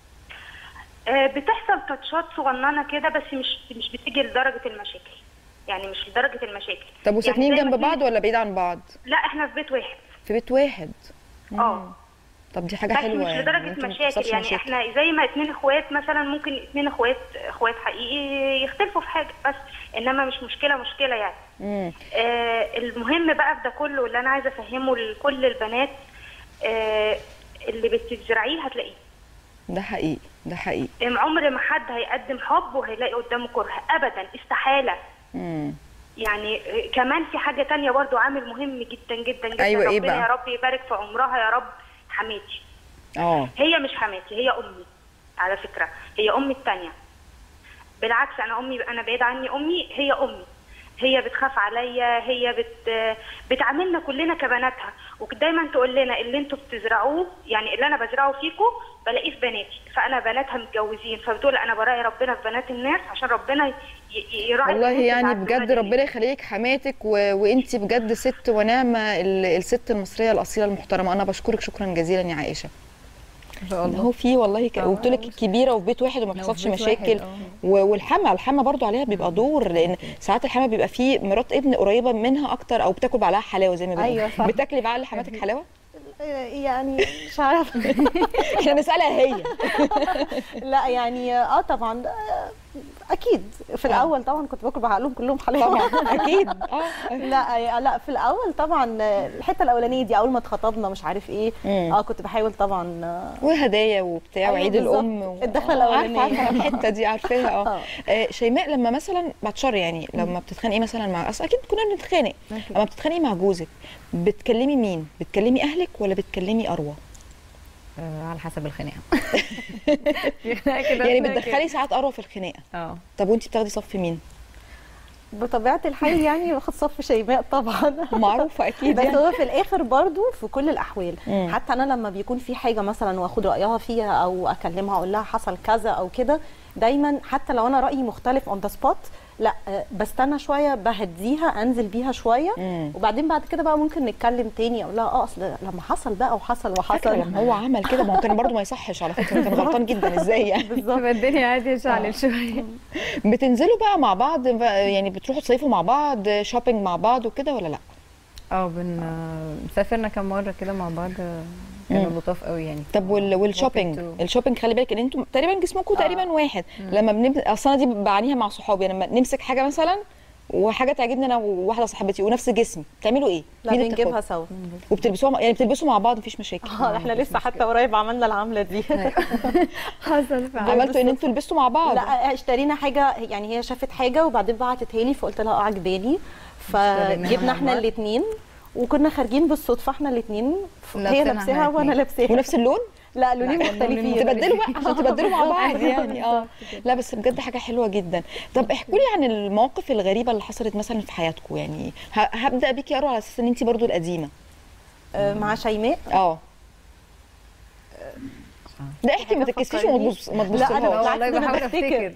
آه، بتحصل تاتشات صغننه كده بس مش مش بتيجي لدرجه المشاكل يعني مش لدرجه المشاكل طب وساكنين يعني زي جنب ما بعض ولا بعيد عن بعض لا احنا في بيت واحد في بيت واحد اه طب دي حاجه بس حلوه مش يعني لدرجه انتوا ما مشاكل بتحصلش يعني مشاكل. احنا زي ما اتنين اخوات مثلا ممكن اتنين اخوات اخوات حقيقي يختلفوا في حاجه بس انما مش مشكله مشكله يعني مم. آه المهم بقى في ده كله اللي انا عايزه افهمه لكل البنات آه اللي بتزرعيه هتلاقيه ده حقيقي ده حقيقي عمر ما حد هيقدم حب وهيلاقي قدامه كره ابدا استحاله مم. يعني كمان في حاجة تانية برضو عامل مهم جدا جدا جدا أيوة، إيه ربنا بقى؟ يا رب يبارك في عمرها يا رب حماتي اه هي مش حماتي هي أمي على فكرة هي أمي التانية بالعكس أنا أمي أنا بعيد عني أمي هي أمي هي بتخاف عليا هي بت بتعاملنا كلنا كبناتها ودايما تقول لنا اللي انتوا بتزرعوه يعني اللي انا بزرعه فيكم بلاقيه في بناتي فانا بناتها متجوزين فبتقول انا براعي ربنا في بنات الناس عشان ربنا ي- ي- يراعي والله البنات يعني بتاعت بجد ولادي. ربنا يخليك حماتك و... وانت بجد ست ونعمه ال... الست المصريه الاصيله المحترمه انا بشكرك شكرا جزيلا يا عائشه ان شاء الله هو في والله ك... قلت لك الكبيره وفي بيت واحد وما لو في بيحصلش بيت مشاكل واحد، آه. و... والحما الحما برضو عليها بيبقى دور لان ساعات الحما بيبقى فيه مرات ابن قريبه منها اكتر او بتاكل بعلها حلاوه زي ما بيقولوا أيوة صح. بتاكلي بعل حماتك حلاوه يعني مش عارفه احنا نسالها هي لا يعني اه طبعا آه، اكيد في الاول طبعا كنت باكل بعقلهم كلهم حلاوه طبعا اكيد اه لا لا في الاول طبعا آه، الحته الاولانيه دي اول ما اتخطبنا مش عارف ايه مم. اه كنت بحاول طبعا آه، وهدايا وبتاع أيوة وعيد بالظبط. الام و... الدخلة آه، الأولانية. عارفه عارفه الحته دي عارفاها اه آه، شيماء لما مثلا بعد شر يعني لما بتتخانقي مثلا مع اصل اكيد كنا بنتخانق لما بتتخانقي مع جوزك بتكلمي مين بتكلمي اهلك ولا بتكلمي اروى آه، على حسب الخناقه يعني بتدخلي ساعات اروى في الخناقه اه طب وانت بتاخدي صف مين بطبيعه الحال يعني باخد صف شيماء طبعا معروفه اكيد بس يعني. هو في الاخر برضو في كل الاحوال مم. حتى انا لما بيكون في حاجه مثلا واخد رايها فيها او اكلمها اقول لها حصل كذا او كده دايما حتى لو انا رايي مختلف اون ذا سبوت لا آه، بستنى شويه بهديها انزل بيها شويه مم. وبعدين بعد كده بقى ممكن نتكلم تاني اقول لها اه اصل لما حصل بقى وحصل فاكره وحصل لما هو عمل كده ما هو كان برضه ما يصحش على فكره كان غلطان جدا ازاي يعني بالظبط الدنيا عادي شعل شويه بتنزلوا بقى مع بعض بقى يعني بتروحوا تصيفوا مع بعض شوبينج مع بعض وكده ولا لا اه بن سافرنا كام مره كده مع بعض كانوا مم. لطاف قوي يعني طب وال... والشوبينج to- الشوبينج خلي بالك ان انتم تقريبا جسمكم تقريبا واحد لما بنب... اصل انا دي بعانيها مع صحابي لما نمسك حاجه مثلا وحاجه تعجبني انا وواحده صاحبتي ونفس جسمي بتعملوا ايه؟ لا مين اللي بنجيبها بتاخد؟ سوا وبتلبسوها مع- يعني بتلبسوا مع بعض مفيش مشاكل اه احنا لسه حتى قريب عملنا العمله دي حصل عملتوا ان انتوا لبستوا مع بعض لا اشترينا حاجه يعني هي شافت حاجه وبعدين بعتتها لي فقلت لها اه عجباني فجبنا مع احنا بعض. الاثنين وكنا خارجين بالصدفه احنا الاثنين هي لابسينها لابساها احنا وانا الاتنين. لابساها ونفس اللون؟ لا لونين مختلفين تبدلوا بقى عشان تبدلوا مع بعض يعني اه لا بس بجد حاجه حلوه جدا طب احكوا لي عن المواقف الغريبه اللي حصلت مثلا في حياتكم يعني ه- هبدا بيكي يا أروى على اساس ان انت برضو القديمه آه، مع شيماء اه لا احكي ما تتكسفيش وما تبص ما تبصلهاش لا انا بالعكس والله ده انا بحاول بفتكر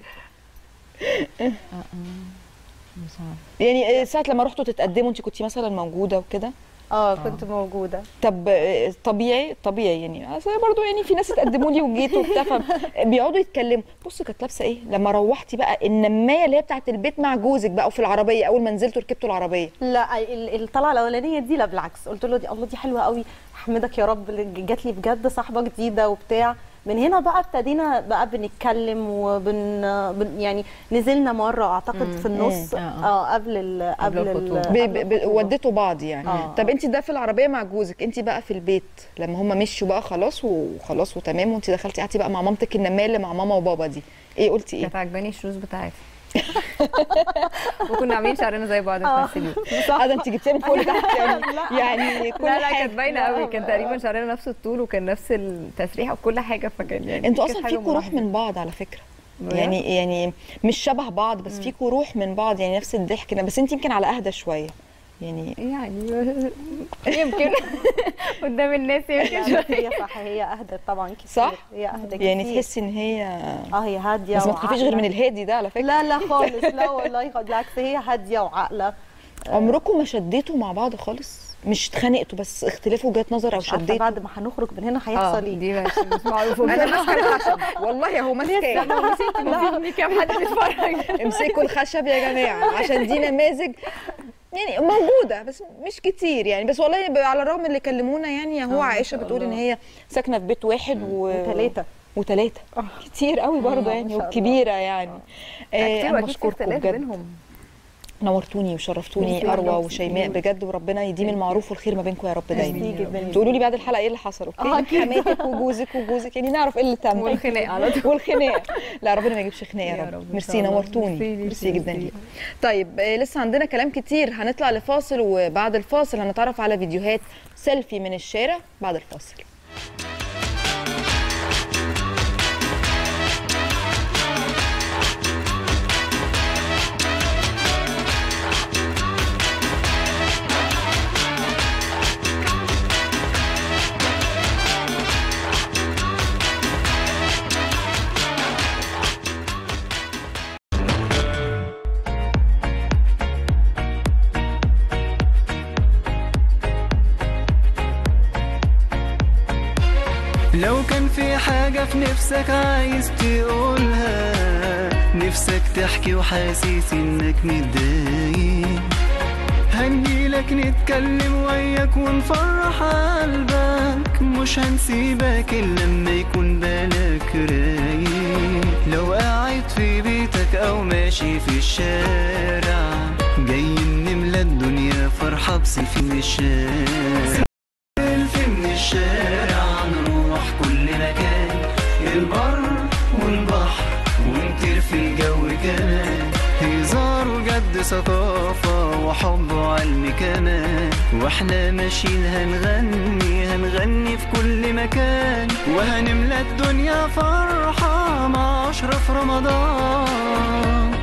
يعني ساعه لما رحتوا تتقدموا انت كنتي مثلا موجوده وكده اه كنت موجوده طب آه، طبيعي طبيعي يعني اصل أنا برضو يعني في ناس اتقدموا لي وجيت وبتاع بيقعدوا يتكلموا بص كانت لابسه ايه لما روحتي بقى النمايه اللي هي بتاعت البيت مع جوزك بقى وفي العربيه اول ما نزلتوا ركبتوا العربيه لا ال- الطلعه الاولانيه دي لا بالعكس قلت له دي الله دي حلوه قوي احمدك يا رب اللي جات لي بجد صاحبه جديده وبتاع من هنا بقى ابتدينا بقى بنتكلم وبن بن يعني نزلنا مره اعتقد مم. في النص مم. اه قبل ال قبل ال ب- ب- ب- وديتوا بعض يعني آه. طب انت ده في العربيه مع جوزك انت بقى في البيت لما هم مشوا بقى خلاص وخلاص وتمام وانت دخلتي قعدتي بقى مع مامتك النمايه اللي مع ماما وبابا دي ايه قلتي ايه كانت عجباني الشوز بتاعتي وكنا عاملين شعرنا زي بعض في آه. نفس اليوم اه ده انت جبتيها من فوق لتحت يعني يعني كل لا لا حاجه كانت باينه قوي كان تقريبا شعرنا نفس الطول وكان نفس التسريحه وكل حاجه فكان يعني انتوا كانت اصلا حاجة فيكوا روح ملاحظة. من بعض على فكره بجد؟ يعني يعني مش شبه بعض بس فيكوا روح من بعض يعني نفس الضحك بس انت يمكن على اهدى شويه يعني يعني يمكن قدام الناس لا، يمكن لا، شويه هي صح هي اهدى طبعا كتير صح؟ هي اهدى كتير يعني تحسي ان هي اه هي هاديه بس ما تخافيش غير وعاقلة. من الهادي ده على فكره لا لا خالص لا والله خالص. بالعكس هي هاديه وعاقله عمركم ما شديتوا مع بعض خالص مش اتخانقتوا بس اختلاف وجهات نظر او مش عارفه شديتوا بعد ما هنخرج من هنا هيحصل ايه دي مش مش معروفه انا ماسكه الخشب والله اهو ماسكاه في كام حد بيتفرج امسكوا الخشب يا جماعه عشان دي نماذج يعني موجوده بس مش كتير يعني بس والله ب- على الرغم اللي كلمونا يعني هو آه، ما عائشه شاء بتقول ان الله. هي ساكنه في بيت واحد و... وتلاتة. وتلاته كتير قوي برضه ما يعني شاء الله. وكبيره يعني آه كتير انا واكيد في بشكركم اختلاف بجد بينهم نورتوني وشرفتوني ميرسي اروى والله. وشيماء بجد وربنا يديم المعروف والخير ما بينكم يا رب ميرسي دايما جدا. تقولوا لي بعد الحلقه ايه اللي حصل اوكي آه، أكيد. حماتك وجوزك وجوزك يعني نعرف ايه اللي تم والخناق على طول. والخناق لا ربنا ما يجيبش خناق يا يا رب رب إن ميرسي شاء الله. نورتوني ميرسي ليكي، ميرسي جدا ميرسي. ليكي طيب آه، لسه عندنا كلام كتير هنطلع لفاصل وبعد الفاصل هنتعرف على فيديوهات سيلفي من الشارع بعد الفاصل لو كان في حاجة في نفسك عايز تقولها نفسك تحكي وحاسس انك متضايق هنجيلك نتكلم وياك ونفرح قلبك مش هنسيبك الا لما يكون بالك رايق لو قاعد في بيتك او ماشي في الشارع جاي نملى الدنيا فرحة بسيف من الشارع سيلفي من الشارع نروح كل مكان البر والبحر ونطير في الجو كمان هزار وجد ثقافة وحب وعلم كمان واحنا ماشيين هنغني هنغني في كل مكان وهنملى الدنيا فرحة مع أشرف رمضان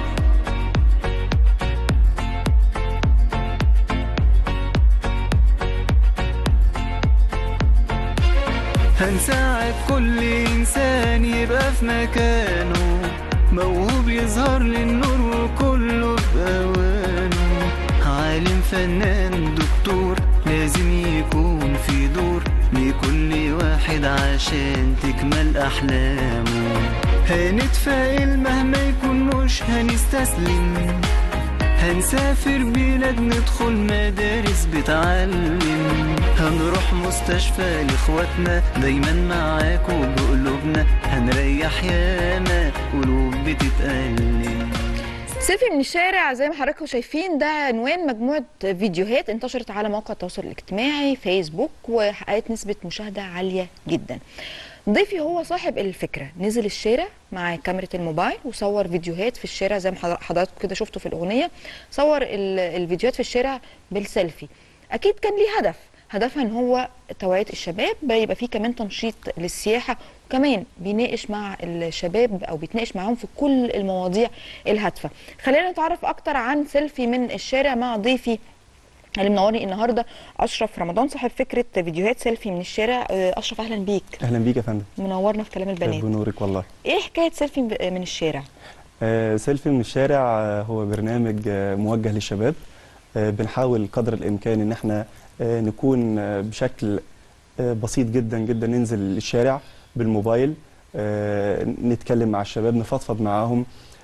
هنساعد كل إنسان يبقى في مكانه موهوب يظهر للنور وكله بأوانه عالم فنان دكتور لازم يكون في دور لكل واحد عشان تكمل أحلامه هنتفائل مهما يكون مش هنستسلم هنسافر بلاد ندخل مدارس بتعلم هنروح مستشفى لاخواتنا دايما معاكوا بقلوبنا هنريح ياما قلوب بتتألم سيلفي من الشارع زي ما حضراتكم شايفين ده عنوان مجموعة فيديوهات انتشرت على مواقع التواصل الاجتماعي فيسبوك وحققت نسبة مشاهدة عالية جدا ضيفي هو صاحب الفكرة نزل الشارع مع كاميرا الموبايل وصور فيديوهات في الشارع زي ما حضر- حضراتكم كده شفتوا في الأغنية صور ال- الفيديوهات في الشارع بالسيلفي أكيد كان ليه هدف هدفها ان هو توعيه الشباب يبقى فيه كمان تنشيط للسياحه وكمان بيناقش مع الشباب او بيتناقش معاهم في كل المواضيع الهادفه خلينا نتعرف اكتر عن سيلفي من الشارع مع ضيفي اللي منورني النهارده اشرف رمضان صاحب فكره فيديوهات سيلفي من الشارع آه، اشرف اهلا بيك اهلا بيك يا فندم منورنا في كلام البنات بنورك والله ايه حكايه سيلفي من الشارع آه سيلفي من الشارع آه هو برنامج آه موجه للشباب آه بنحاول قدر الامكان ان احنا آه نكون آه بشكل آه بسيط جدا جدا ننزل الشارع بالموبايل آه نتكلم مع الشباب نفضفض معاهم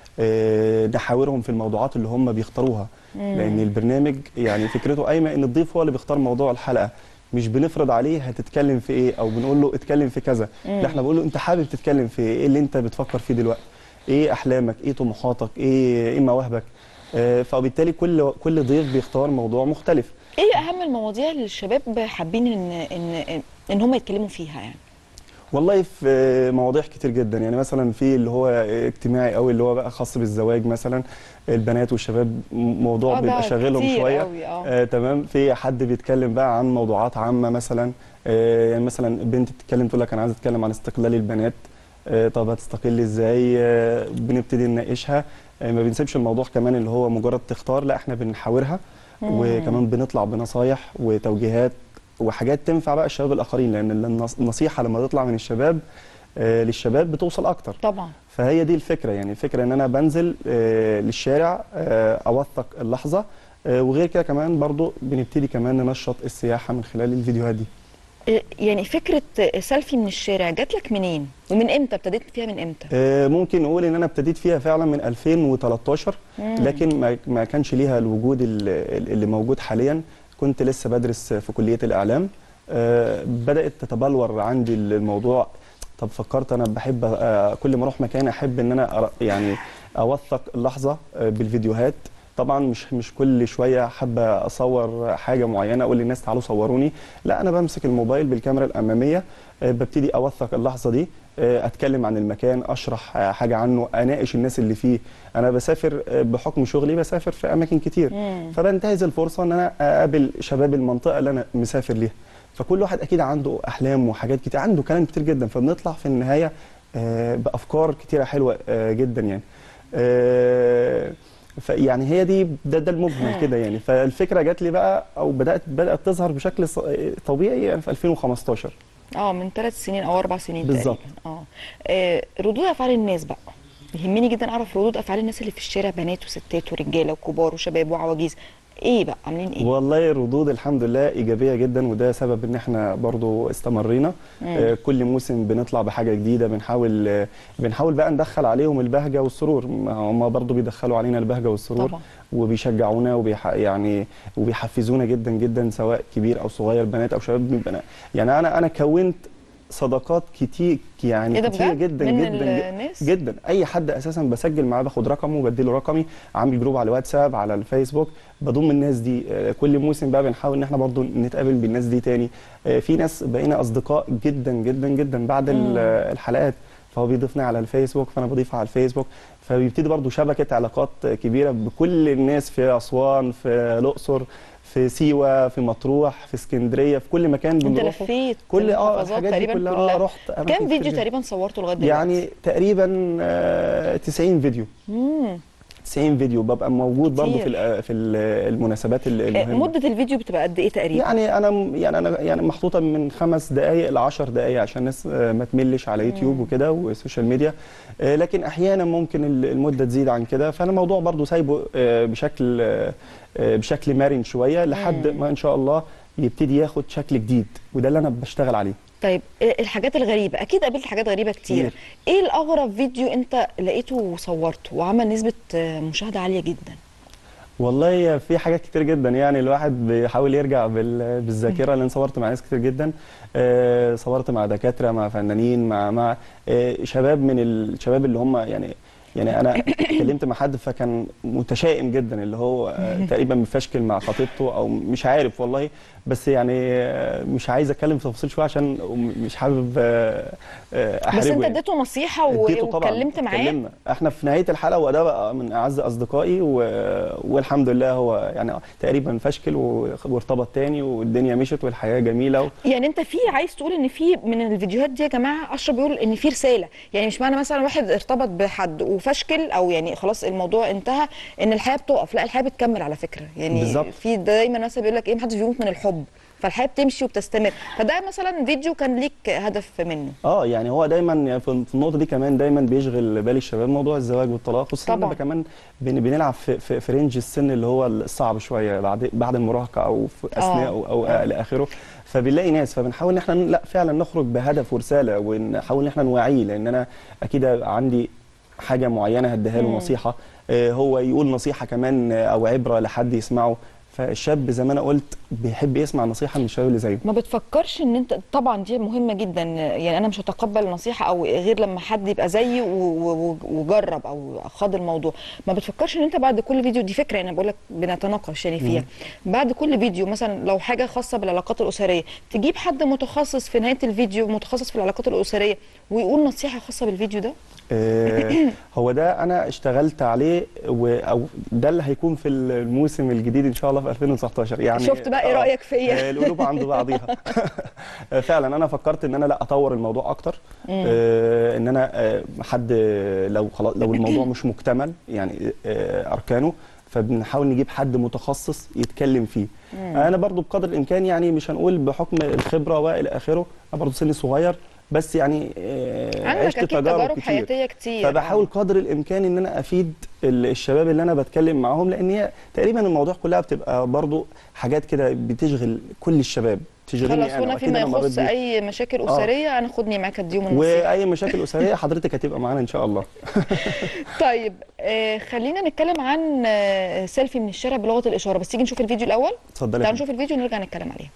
آه نحاورهم في الموضوعات اللي هم بيختاروها مم. لان البرنامج يعني فكرته قايمه ان الضيف هو اللي بيختار موضوع الحلقه مش بنفرض عليه هتتكلم في ايه او بنقول له اتكلم في كذا مم. لا احنا بنقول له انت حابب تتكلم في ايه ايه اللي انت بتفكر فيه دلوقتي ايه احلامك ايه طموحاتك ايه ايه مواهبك آه، فبالتالي كل كل ضيف بيختار موضوع مختلف ايه اهم المواضيع اللي الشباب حابين ان ان ان هم يتكلموا فيها يعني والله في مواضيع كتير جدا يعني مثلا في اللي هو اجتماعي قوي اللي هو بقى خاص بالزواج مثلا البنات والشباب موضوع آه، ده بيبقى شاغلهم كتير شويه قوي، آه. آه تمام في حد بيتكلم بقى عن موضوعات عامه مثلا آه يعني مثلا بنت تتكلم تقول لك انا عايزه اتكلم عن استقلال البنات آه طب هتستقل ازاي آه بنبتدي نناقشها آه ما بنسيبش الموضوع كمان اللي هو مجرد تختار لا احنا بنحاورها مم. وكمان بنطلع بنصايح وتوجيهات وحاجات تنفع بقى الشباب الاخرين لان النص- النصيحه لما تطلع من الشباب آه، للشباب بتوصل اكتر طبعا فهي دي الفكره يعني الفكره ان انا بنزل آه، للشارع آه، اوثق اللحظه آه، وغير كده كمان برضو بنبتدي كمان ننشط السياحه من خلال الفيديوهات دي إيه يعني فكره سيلفي من الشارع جات لك منين ومن امتى ابتديت فيها من امتى آه، ممكن نقول ان انا ابتديت فيها فعلا من 2013 مم. لكن ما ما كانش ليها الوجود ال- اللي موجود حاليا كنت لسه بدرس في كليه الاعلام آه، بدات تتبلور عندي الموضوع طب فكرت انا بحب آه، كل ما اروح مكان احب ان انا أر- يعني اوثق اللحظه آه، بالفيديوهات طبعا مش مش كل شويه حابه اصور حاجه معينه اقول للناس تعالوا صوروني لا انا بمسك الموبايل بالكاميرا الاماميه آه، ببتدي اوثق اللحظه دي آه، اتكلم عن المكان اشرح آه، حاجه عنه اناقش الناس اللي فيه انا بسافر آه، بحكم شغلي بسافر في اماكن كتير مم. فبنتهز الفرصه ان انا اقابل شباب المنطقه اللي انا مسافر ليها فكل واحد اكيد عنده احلام وحاجات كتير عنده كلام كتير جدا فبنطلع في النهايه آه، بافكار كتيره حلوه آه، جدا يعني آه، فيعني هي دي ده, ده المجمل كده يعني فالفكره جات لي بقى او بدات بدات تظهر بشكل ص- طبيعي يعني في 2015 اه من ثلاث سنين او اربع سنين بالظبط. تقريبا اه آه، ردود افعال الناس بقى يهمني جدا اعرف ردود افعال الناس اللي في الشارع بنات وستات ورجاله وكبار وشباب وعواجيز ايه بقى عاملين ايه والله الردود الحمد لله ايجابيه جدا وده سبب ان احنا برضو استمرينا مم. آه، كل موسم بنطلع بحاجه جديده بنحاول آه، بنحاول بقى ندخل عليهم البهجه والسرور ما هم برضو بيدخلوا علينا البهجه والسرور طبعا. وبيشجعونا وبيح يعني وبيحفزونا جدا جدا سواء كبير او صغير بنات او شباب بنات يعني انا انا كونت صداقات كتير يعني إيه ده كتير بجد؟ جدا من جدا الناس؟ جدا اي حد اساسا بسجل معاه باخد رقمه وبديله رقمي عامل جروب على الواتساب على الفيسبوك بضم الناس دي آه، كل موسم بقى بنحاول ان احنا برضو نتقابل بالناس دي تاني آه، في ناس بقينا اصدقاء جدا جدا جدا بعد ال- مم. آه، الحلقات فهو بيضيفني على الفيسبوك فانا بضيفه على الفيسبوك فبيبتدي برضو شبكه علاقات كبيره بكل الناس في اسوان في الاقصر في سيوه في مطروح في اسكندريه في كل مكان انت بنروحه لفيت كل اه المحافظات الحاجات دي تقريبا كلها كلها آه، رحت أماكن كام كتير فيديو جداً. تقريبا صورته لغايه دلوقتي يعني تقريبا آه، 90 فيديو مم. 90 فيديو ببقى موجود برضه كتير. في ال- في ال- المناسبات ال- آه، المهمه مده الفيديو بتبقى قد ايه تقريبا يعني انا يعني انا يعني محطوطه من خمس دقائق ل 10 دقائق عشان الناس آه، ما تملش على يوتيوب مم. وكده والسوشيال ميديا آه، لكن احيانا ممكن ال- المده تزيد عن كده فانا الموضوع برضو سايبه آه، بشكل آه، آه، بشكل مرن شويه لحد مم. ما ان شاء الله يبتدي ياخد شكل جديد وده اللي انا بشتغل عليه طيب آه، الحاجات الغريبه اكيد قابلت حاجات غريبه كتير كتير. ايه الاغرب فيديو انت لقيته وصورته وعمل نسبه آه، مشاهده عاليه جدا والله في حاجات كتير جدا يعني الواحد بيحاول يرجع بال- بالذاكره لان صورت مع ناس كتير جدا آه، صورت مع دكاتره مع فنانين مع مع آه، شباب من الشباب اللي هم يعني يعني انا اتكلمت مع حد فكان متشائم جدا اللي هو آه، تقريبا مفشكل مع خطيبته او مش عارف والله بس يعني آه، مش عايز اتكلم في تفاصيل شويه عشان مش حابب آه، آه، احرجه بس انت يعني. اديته نصيحه و- اديته طبعا واتكلمت معاه اتكلمنا احنا في نهايه الحلقه وده بقى من اعز اصدقائي و... والحمد لله هو يعني تقريبا فشكل و... وارتبط تاني والدنيا مشت والحياه جميله و... يعني انت في عايز تقول ان في من الفيديوهات دي يا جماعه اشرف بيقول ان في رساله يعني مش معنى مثلا واحد ارتبط بحد وفشكل او يعني خلاص الموضوع انتهى ان الحياه بتقف لا الحياه بتكمل على فكره يعني بالظبط. في دايما مثلا بيقول لك ايه محدش بيموت من الحب فالحياه بتمشي وبتستمر فده مثلا فيديو كان ليك هدف منه اه يعني هو دايما يعني في في النقطه دي كمان دايما بيشغل بال الشباب موضوع الزواج والطلاق خصوصا طبعاً. إحنا كمان بن- بنلعب في, في, في رينج السن اللي هو الصعب شويه بعد بعد المراهقه او في اثناء آه. او, أو الى اخره فبنلاقي ناس فبنحاول ان احنا لا فعلا نخرج بهدف ورساله ونحاول ان احنا نوعيه لان انا اكيد عندي حاجه معينه هديها له مم. نصيحه آه، هو يقول نصيحه كمان آه، او عبره لحد يسمعه فالشاب زي ما انا قلت بيحب يسمع نصيحه من الشباب اللي زيه ما بتفكرش ان انت طبعا دي مهمه جدا يعني انا مش هتقبل نصيحه او غير لما حد يبقى زيي و- و- وجرب او خاض الموضوع ما بتفكرش ان انت بعد كل فيديو دي فكره انا بقول لك بنتناقش يعني فيها بعد كل فيديو مثلا لو حاجه خاصه بالعلاقات الاسريه تجيب حد متخصص في نهايه الفيديو متخصص في العلاقات الاسريه ويقول نصيحه خاصه بالفيديو ده آه، هو ده انا اشتغلت عليه و... او ده اللي هيكون في الموسم الجديد ان شاء الله في 2019 يعني شفت بقى إيه آه، رأيك فيا؟ آه، القلوب عند بعضيها آه، فعلا انا فكرت ان انا لا اطور الموضوع اكتر مم. آه، ان انا آه، حد لو خلاص لو الموضوع مش مكتمل يعني آه، اركانه فبنحاول نجيب حد متخصص يتكلم فيه مم. انا برضو بقدر الامكان يعني مش هنقول بحكم الخبره والى اخره انا برضو سني صغير بس يعني آه، عندك عشت اكيد تجارب تجارب كتير حياتيه كتير فبحاول قدر الامكان ان انا افيد ال- الشباب اللي انا بتكلم معاهم لان هي تقريبا الموضوع كلها بتبقى برضو حاجات كده بتشغل كل الشباب تشغلني خلاص انا هنا وأكيد فيما أنا مريت يخص بيه. اي مشاكل آه. اسريه انا خدني معاك اديهم النصيحه واي مشاكل اسريه حضرتك هتبقى معانا ان شاء الله طيب آه خلينا نتكلم عن آه سيلفي من الشارع بلغه الاشاره بس تيجي نشوف الفيديو الاول اتفضلي يا تعالوا فندم. نشوف الفيديو ونرجع نتكلم عليه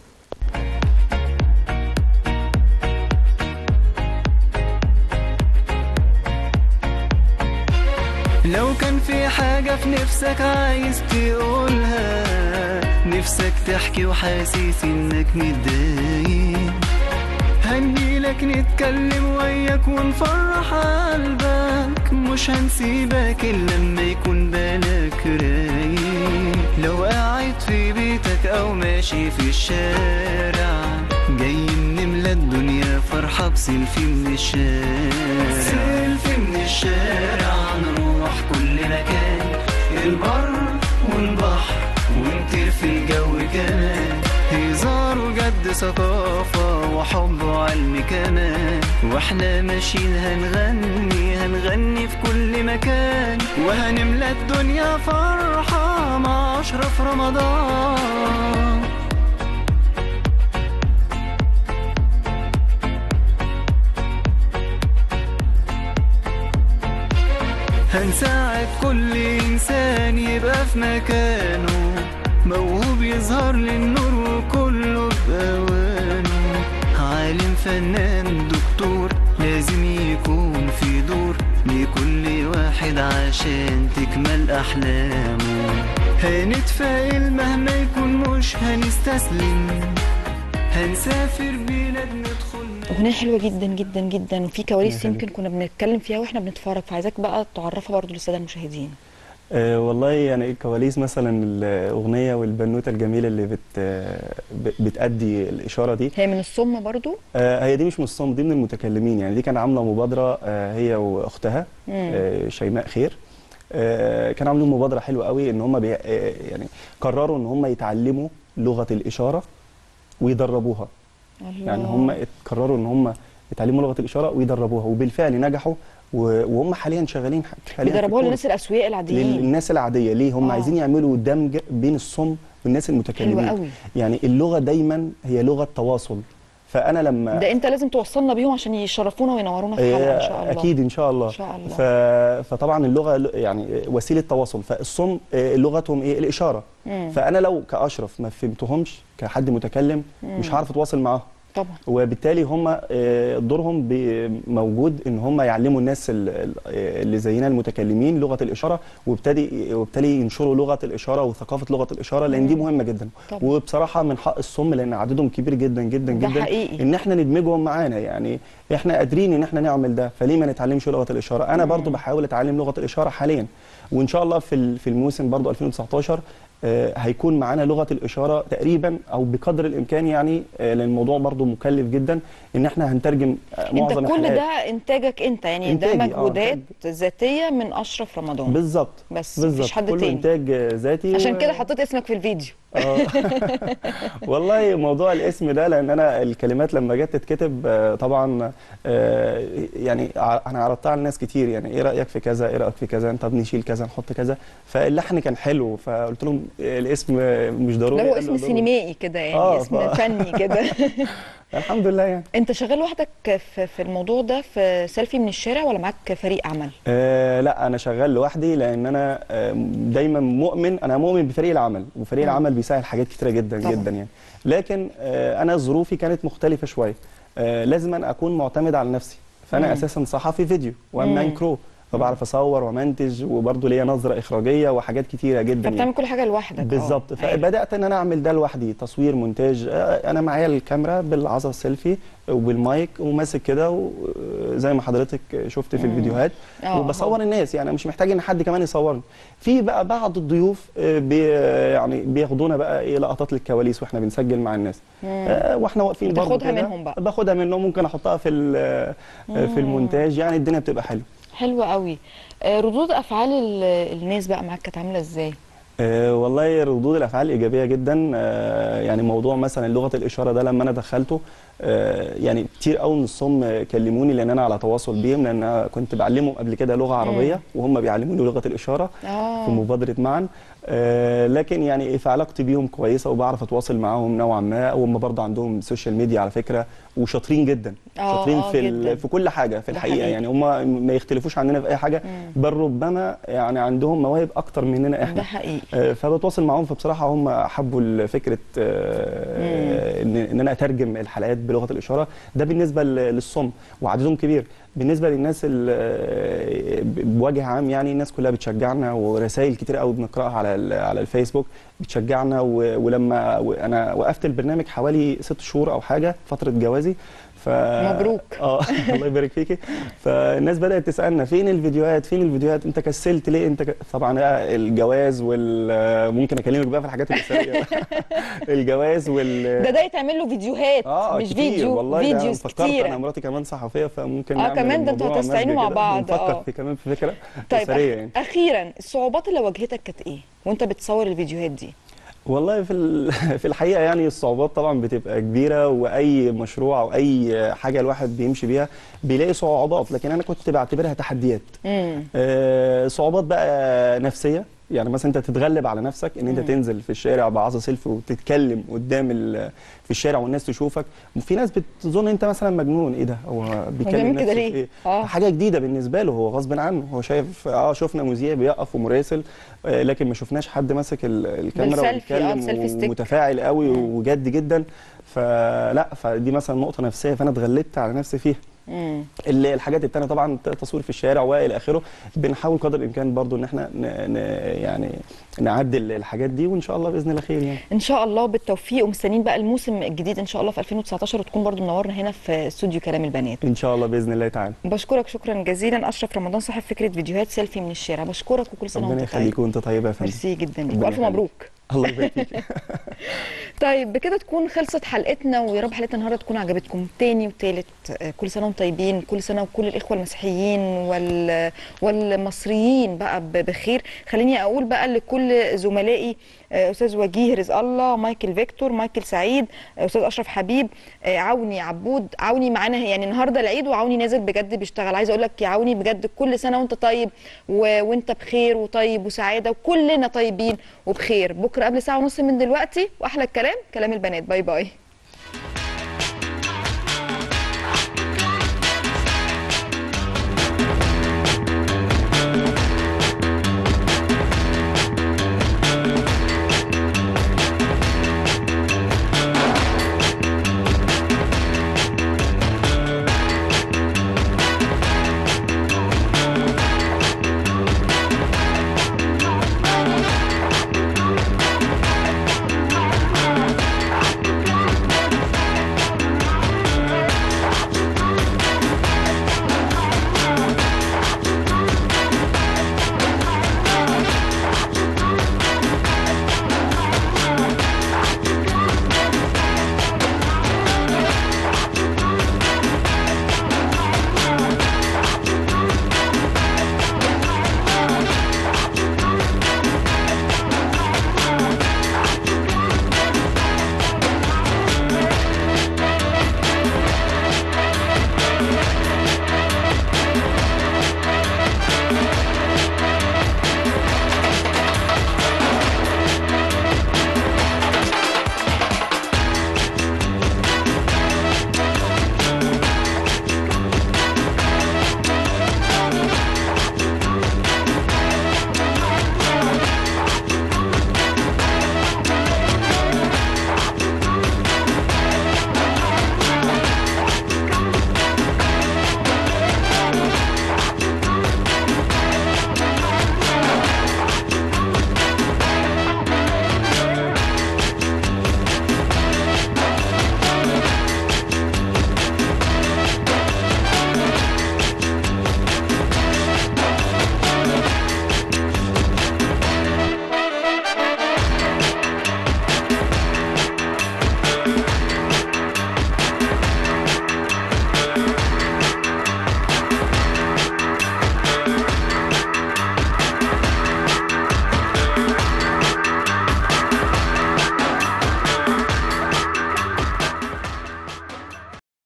لو كان في حاجة في نفسك عايز تقولها نفسك تحكي وحاسس انك متضايق هنجيلك نتكلم وياك ونفرح قلبك مش هنسيبك الا لما يكون بالك رايق لو قاعد في بيتك او ماشي في الشارع جاي نملى الدنيا فرحة بسيلفي من الشارع سيلفي من الشارع نروح كل مكان البر والبحر ونطير في الجو كمان هزار وجد ثقافة وحب وعلم كمان واحنا ماشيين هنغني هنغني في كل مكان وهنملى الدنيا فرحة مع أشرف رمضان هنساعد كل إنسان يبقى في مكانه موهوب يظهر للنور وكله بأوانه عالم فنان دكتور لازم يكون في دور لكل واحد عشان تكمل أحلامه هنتفائل مهما يكون مش هنستسلم هنسافر بلاد ندخل اغنيه حلوه جدا جدا جدا وفي كواليس يمكن كنا بنتكلم فيها واحنا بنتفرج فعايزاك بقى تعرفها برضو للساده المشاهدين آه والله يعني الكواليس مثلا الاغنيه والبنوته الجميله اللي بت آه، ب- بتأدي الاشاره دي هي من الصم برضو آه هي دي مش من الصم دي من المتكلمين يعني دي كان عامله مبادره آه هي واختها مم. آه شيماء خير آه كانوا عاملين مبادره حلوه قوي ان هم بي آه يعني قرروا ان هم يتعلموا لغه الاشاره ويدربوها الله. يعني هم قرروا ان هم يتعلموا لغه الاشاره ويدربوها وبالفعل نجحوا و- وهم حاليا شغالين حاليا في بيدربوها الكورس. للناس الاسوياء العاديين للناس العاديه ليه هم آه. عايزين يعملوا دمج بين الصم والناس المتكلمين حلو قوي. يعني اللغه دايما هي لغه تواصل فانا لما ده انت لازم توصلنا بيهم عشان يشرفونا وينورونا في الحلقه ان شاء الله اكيد ان شاء الله ان شاء الله ف... فطبعا اللغه ل- يعني وسيله تواصل فالصم آه، لغتهم ايه الاشاره مم. فانا لو كاشرف ما فهمتهمش كحد متكلم مم. مش هعرف اتواصل معاهم طبعا وبالتالي هم آه، دورهم بي- موجود ان هم يعلموا الناس ال- ال- اللي زينا المتكلمين لغه الاشاره وابتدي وبالتالي ينشروا لغه الاشاره وثقافه لغه الاشاره لان دي مهمه جدا طبعا. وبصراحه من حق الصم لان عددهم كبير جدا جدا ده جدا حقيقي. ان احنا ندمجهم معانا يعني احنا قادرين ان احنا نعمل ده فليه ما نتعلمش لغه الاشاره انا برضو بحاول اتعلم لغه الاشاره حاليا وان شاء الله في ال- في الموسم برضو 2019 آه، هيكون معانا لغه الاشاره تقريبا او بقدر الامكان يعني آه، لان الموضوع برضو مكلف جدا ان احنا هنترجم آه، معظم انت كل الحلقات. ده انتاجك انت يعني ده إنتاجي، آه، مجهودات ذاتيه من اشرف رمضان بالظبط بس بالظبط مفيش حد كله تاني انتاج آه، ذاتي عشان و- كده حطيت اسمك في الفيديو آه. والله موضوع الاسم ده لان انا الكلمات لما جت تتكتب آه، طبعا آه، يعني ع- انا عرضتها على ناس كتير يعني ايه رايك في كذا ايه رايك في كذا طب نشيل كذا نحط كذا فاللحن كان حلو فقلت لهم الاسم مش ضروري ده هو قالوا اسم ضروري. سينمائي كده يعني آه، اسم ف- فني كده الحمد لله يعني انت شغال لوحدك في في الموضوع ده في سيلفي من الشارع ولا معاك فريق عمل آه لا انا شغال لوحدي لان انا آه دايما مؤمن انا مؤمن بفريق العمل وفريق مم. العمل بيسهل حاجات كتيره جدا طبعاً. جدا يعني لكن آه انا ظروفي كانت مختلفه شويه آه لازم أنا اكون معتمد على نفسي فانا مم. اساسا صحفي فيديو وان مم. مان كرو فبعرف اصور ومنتج وبرضه ليا نظره اخراجيه وحاجات كتيره جدا فبتعمل يعني. كل حاجه لوحدك آه. بالظبط فبدات ان انا اعمل ده لوحدي تصوير مونتاج آه، انا معايا الكاميرا بالعصا السيلفي وبالمايك وماسك كده وزي ما حضرتك شفت في مم. الفيديوهات آه، وبصور الناس يعني مش محتاج ان حد كمان يصورني في بقى بعض الضيوف آه، بي يعني بياخدونا بقى ايه لقطات للكواليس واحنا بنسجل مع الناس مم. آه، واحنا واقفين برضه بتاخدها كده، منهم بقى. باخدها منهم ممكن احطها في ال- آه، في مم. المونتاج يعني الدنيا بتبقى حلوه حلو قوي آه، ردود افعال ال- الناس بقى معاك كانت عامله ازاي أه والله ردود الافعال ايجابيه جدا أه يعني موضوع مثلا لغه الاشاره ده لما انا دخلته أه يعني كتير قوي من الصم كلموني لان انا على تواصل بيهم لان أنا كنت بعلمهم قبل كده لغه عربيه وهم بيعلموني لغه الاشاره اه في مبادره معا أه لكن يعني في علاقتي بيهم كويسه وبعرف اتواصل معاهم نوعا ما وهم برضه عندهم سوشيال ميديا على فكره وشاطرين جدا آه، شاطرين آه، في جداً. ال- في كل حاجه في ده الحقيقه حقيقي. يعني هم ما يختلفوش عننا في اي حاجه مم. بل ربما يعني عندهم مواهب اكتر مننا احنا ده حقيقي آه، فبتواصل معاهم فبصراحه هم حبوا فكره آه، ان ان انا اترجم الحلقات بلغه الاشاره ده بالنسبه ل- للصم وعددهم كبير بالنسبه للناس ال- آه، بوجه عام يعني الناس كلها بتشجعنا ورسائل كتير قوي بنقراها على ال- على الفيسبوك بتشجعنا و- ولما و- انا وقفت البرنامج حوالي ست شهور او حاجه فتره جوازي ف مبروك. اه الله يبارك فيكي فالناس بدات تسالنا فين الفيديوهات فين الفيديوهات انت كسلت ليه انت ك... طبعا بقى الجواز وال ممكن اكلمك بقى في الحاجات الاسريه الجواز وال ده ده يتعمل له فيديوهات اه مش كتير فيديو والله ده فيديوز فكرت انا كتيره مراتي كمان صحفيه فممكن آه، نعمل كمان ده انتوا الموضوع هتستعينوا مسج مع كده بعض، ونفكر آه. في كمان في فكره طيب اسريه أخ... يعني اخيرا الصعوبات اللي واجهتك كانت ايه وانت بتصور الفيديوهات دي والله في ال- في الحقيقه يعني الصعوبات طبعا بتبقى كبيره واي مشروع او اي حاجه الواحد بيمشي بيها بيلاقي صعوبات لكن انا كنت بعتبرها تحديات امم آه، صعوبات بقى نفسيه يعني مثلا انت تتغلب على نفسك ان انت مم. تنزل في الشارع بعصا سيلفي وتتكلم قدام ال- في الشارع والناس تشوفك وفي ناس بتظن انت مثلا مجنون ايه ده هو بيكلم بيعمل نفسه كده في ليه؟ ايه آه. حاجه جديده بالنسبه له هو غصب عنه هو شايف اه شفنا مذيع بيقف ومراسل آه، لكن ما شفناش حد ماسك ال- الكاميرا بالسيلفي، آه، بسيلفي وبيتكلم ستيك. ومتفاعل قوي وجد جدا فلا فدي مثلا نقطه نفسيه فانا اتغلبت على نفسي فيها امم ال- الحاجات التانية طبعا تصوير في الشارع والى اخره بنحاول قدر الامكان برضو ان احنا ن... ن... يعني نعدل الحاجات دي وان شاء الله باذن الله خير يعني ان شاء الله بالتوفيق ومستنيين بقى الموسم الجديد ان شاء الله في 2019 وتكون برضو منورنا هنا في استوديو كلام البنات ان شاء الله باذن الله تعالى بشكرك شكرا جزيلا اشرف رمضان صاحب فكره فيديوهات سيلفي من الشارع بشكرك وكل سنه ربنا وانت طيب يخليك وانت طيبه يا فندم ميرسي جدا ليك ربنا والف يخليك. مبروك الله يبارك فيك طيب بكده تكون خلصت حلقتنا ويا رب حلقتنا النهارده تكون عجبتكم تاني وتالت آه، كل سنه وانتم طيبين كل سنه وكل الاخوه المسيحيين وال والمصريين بقى ب- بخير خليني اقول بقى لكل زملائي آه، استاذ وجيه رزق الله مايكل فيكتور مايكل سعيد آه، استاذ اشرف حبيب آه، عوني عبود عوني معانا يعني النهارده العيد وعوني نازل بجد بيشتغل عايزه اقول لك يا عوني بجد كل سنه وانت طيب و... وانت بخير وطيب وسعاده وكلنا طيبين وبخير بكره قبل ساعه ونص من دلوقتي واحلى الكلام كلام البنات باي باي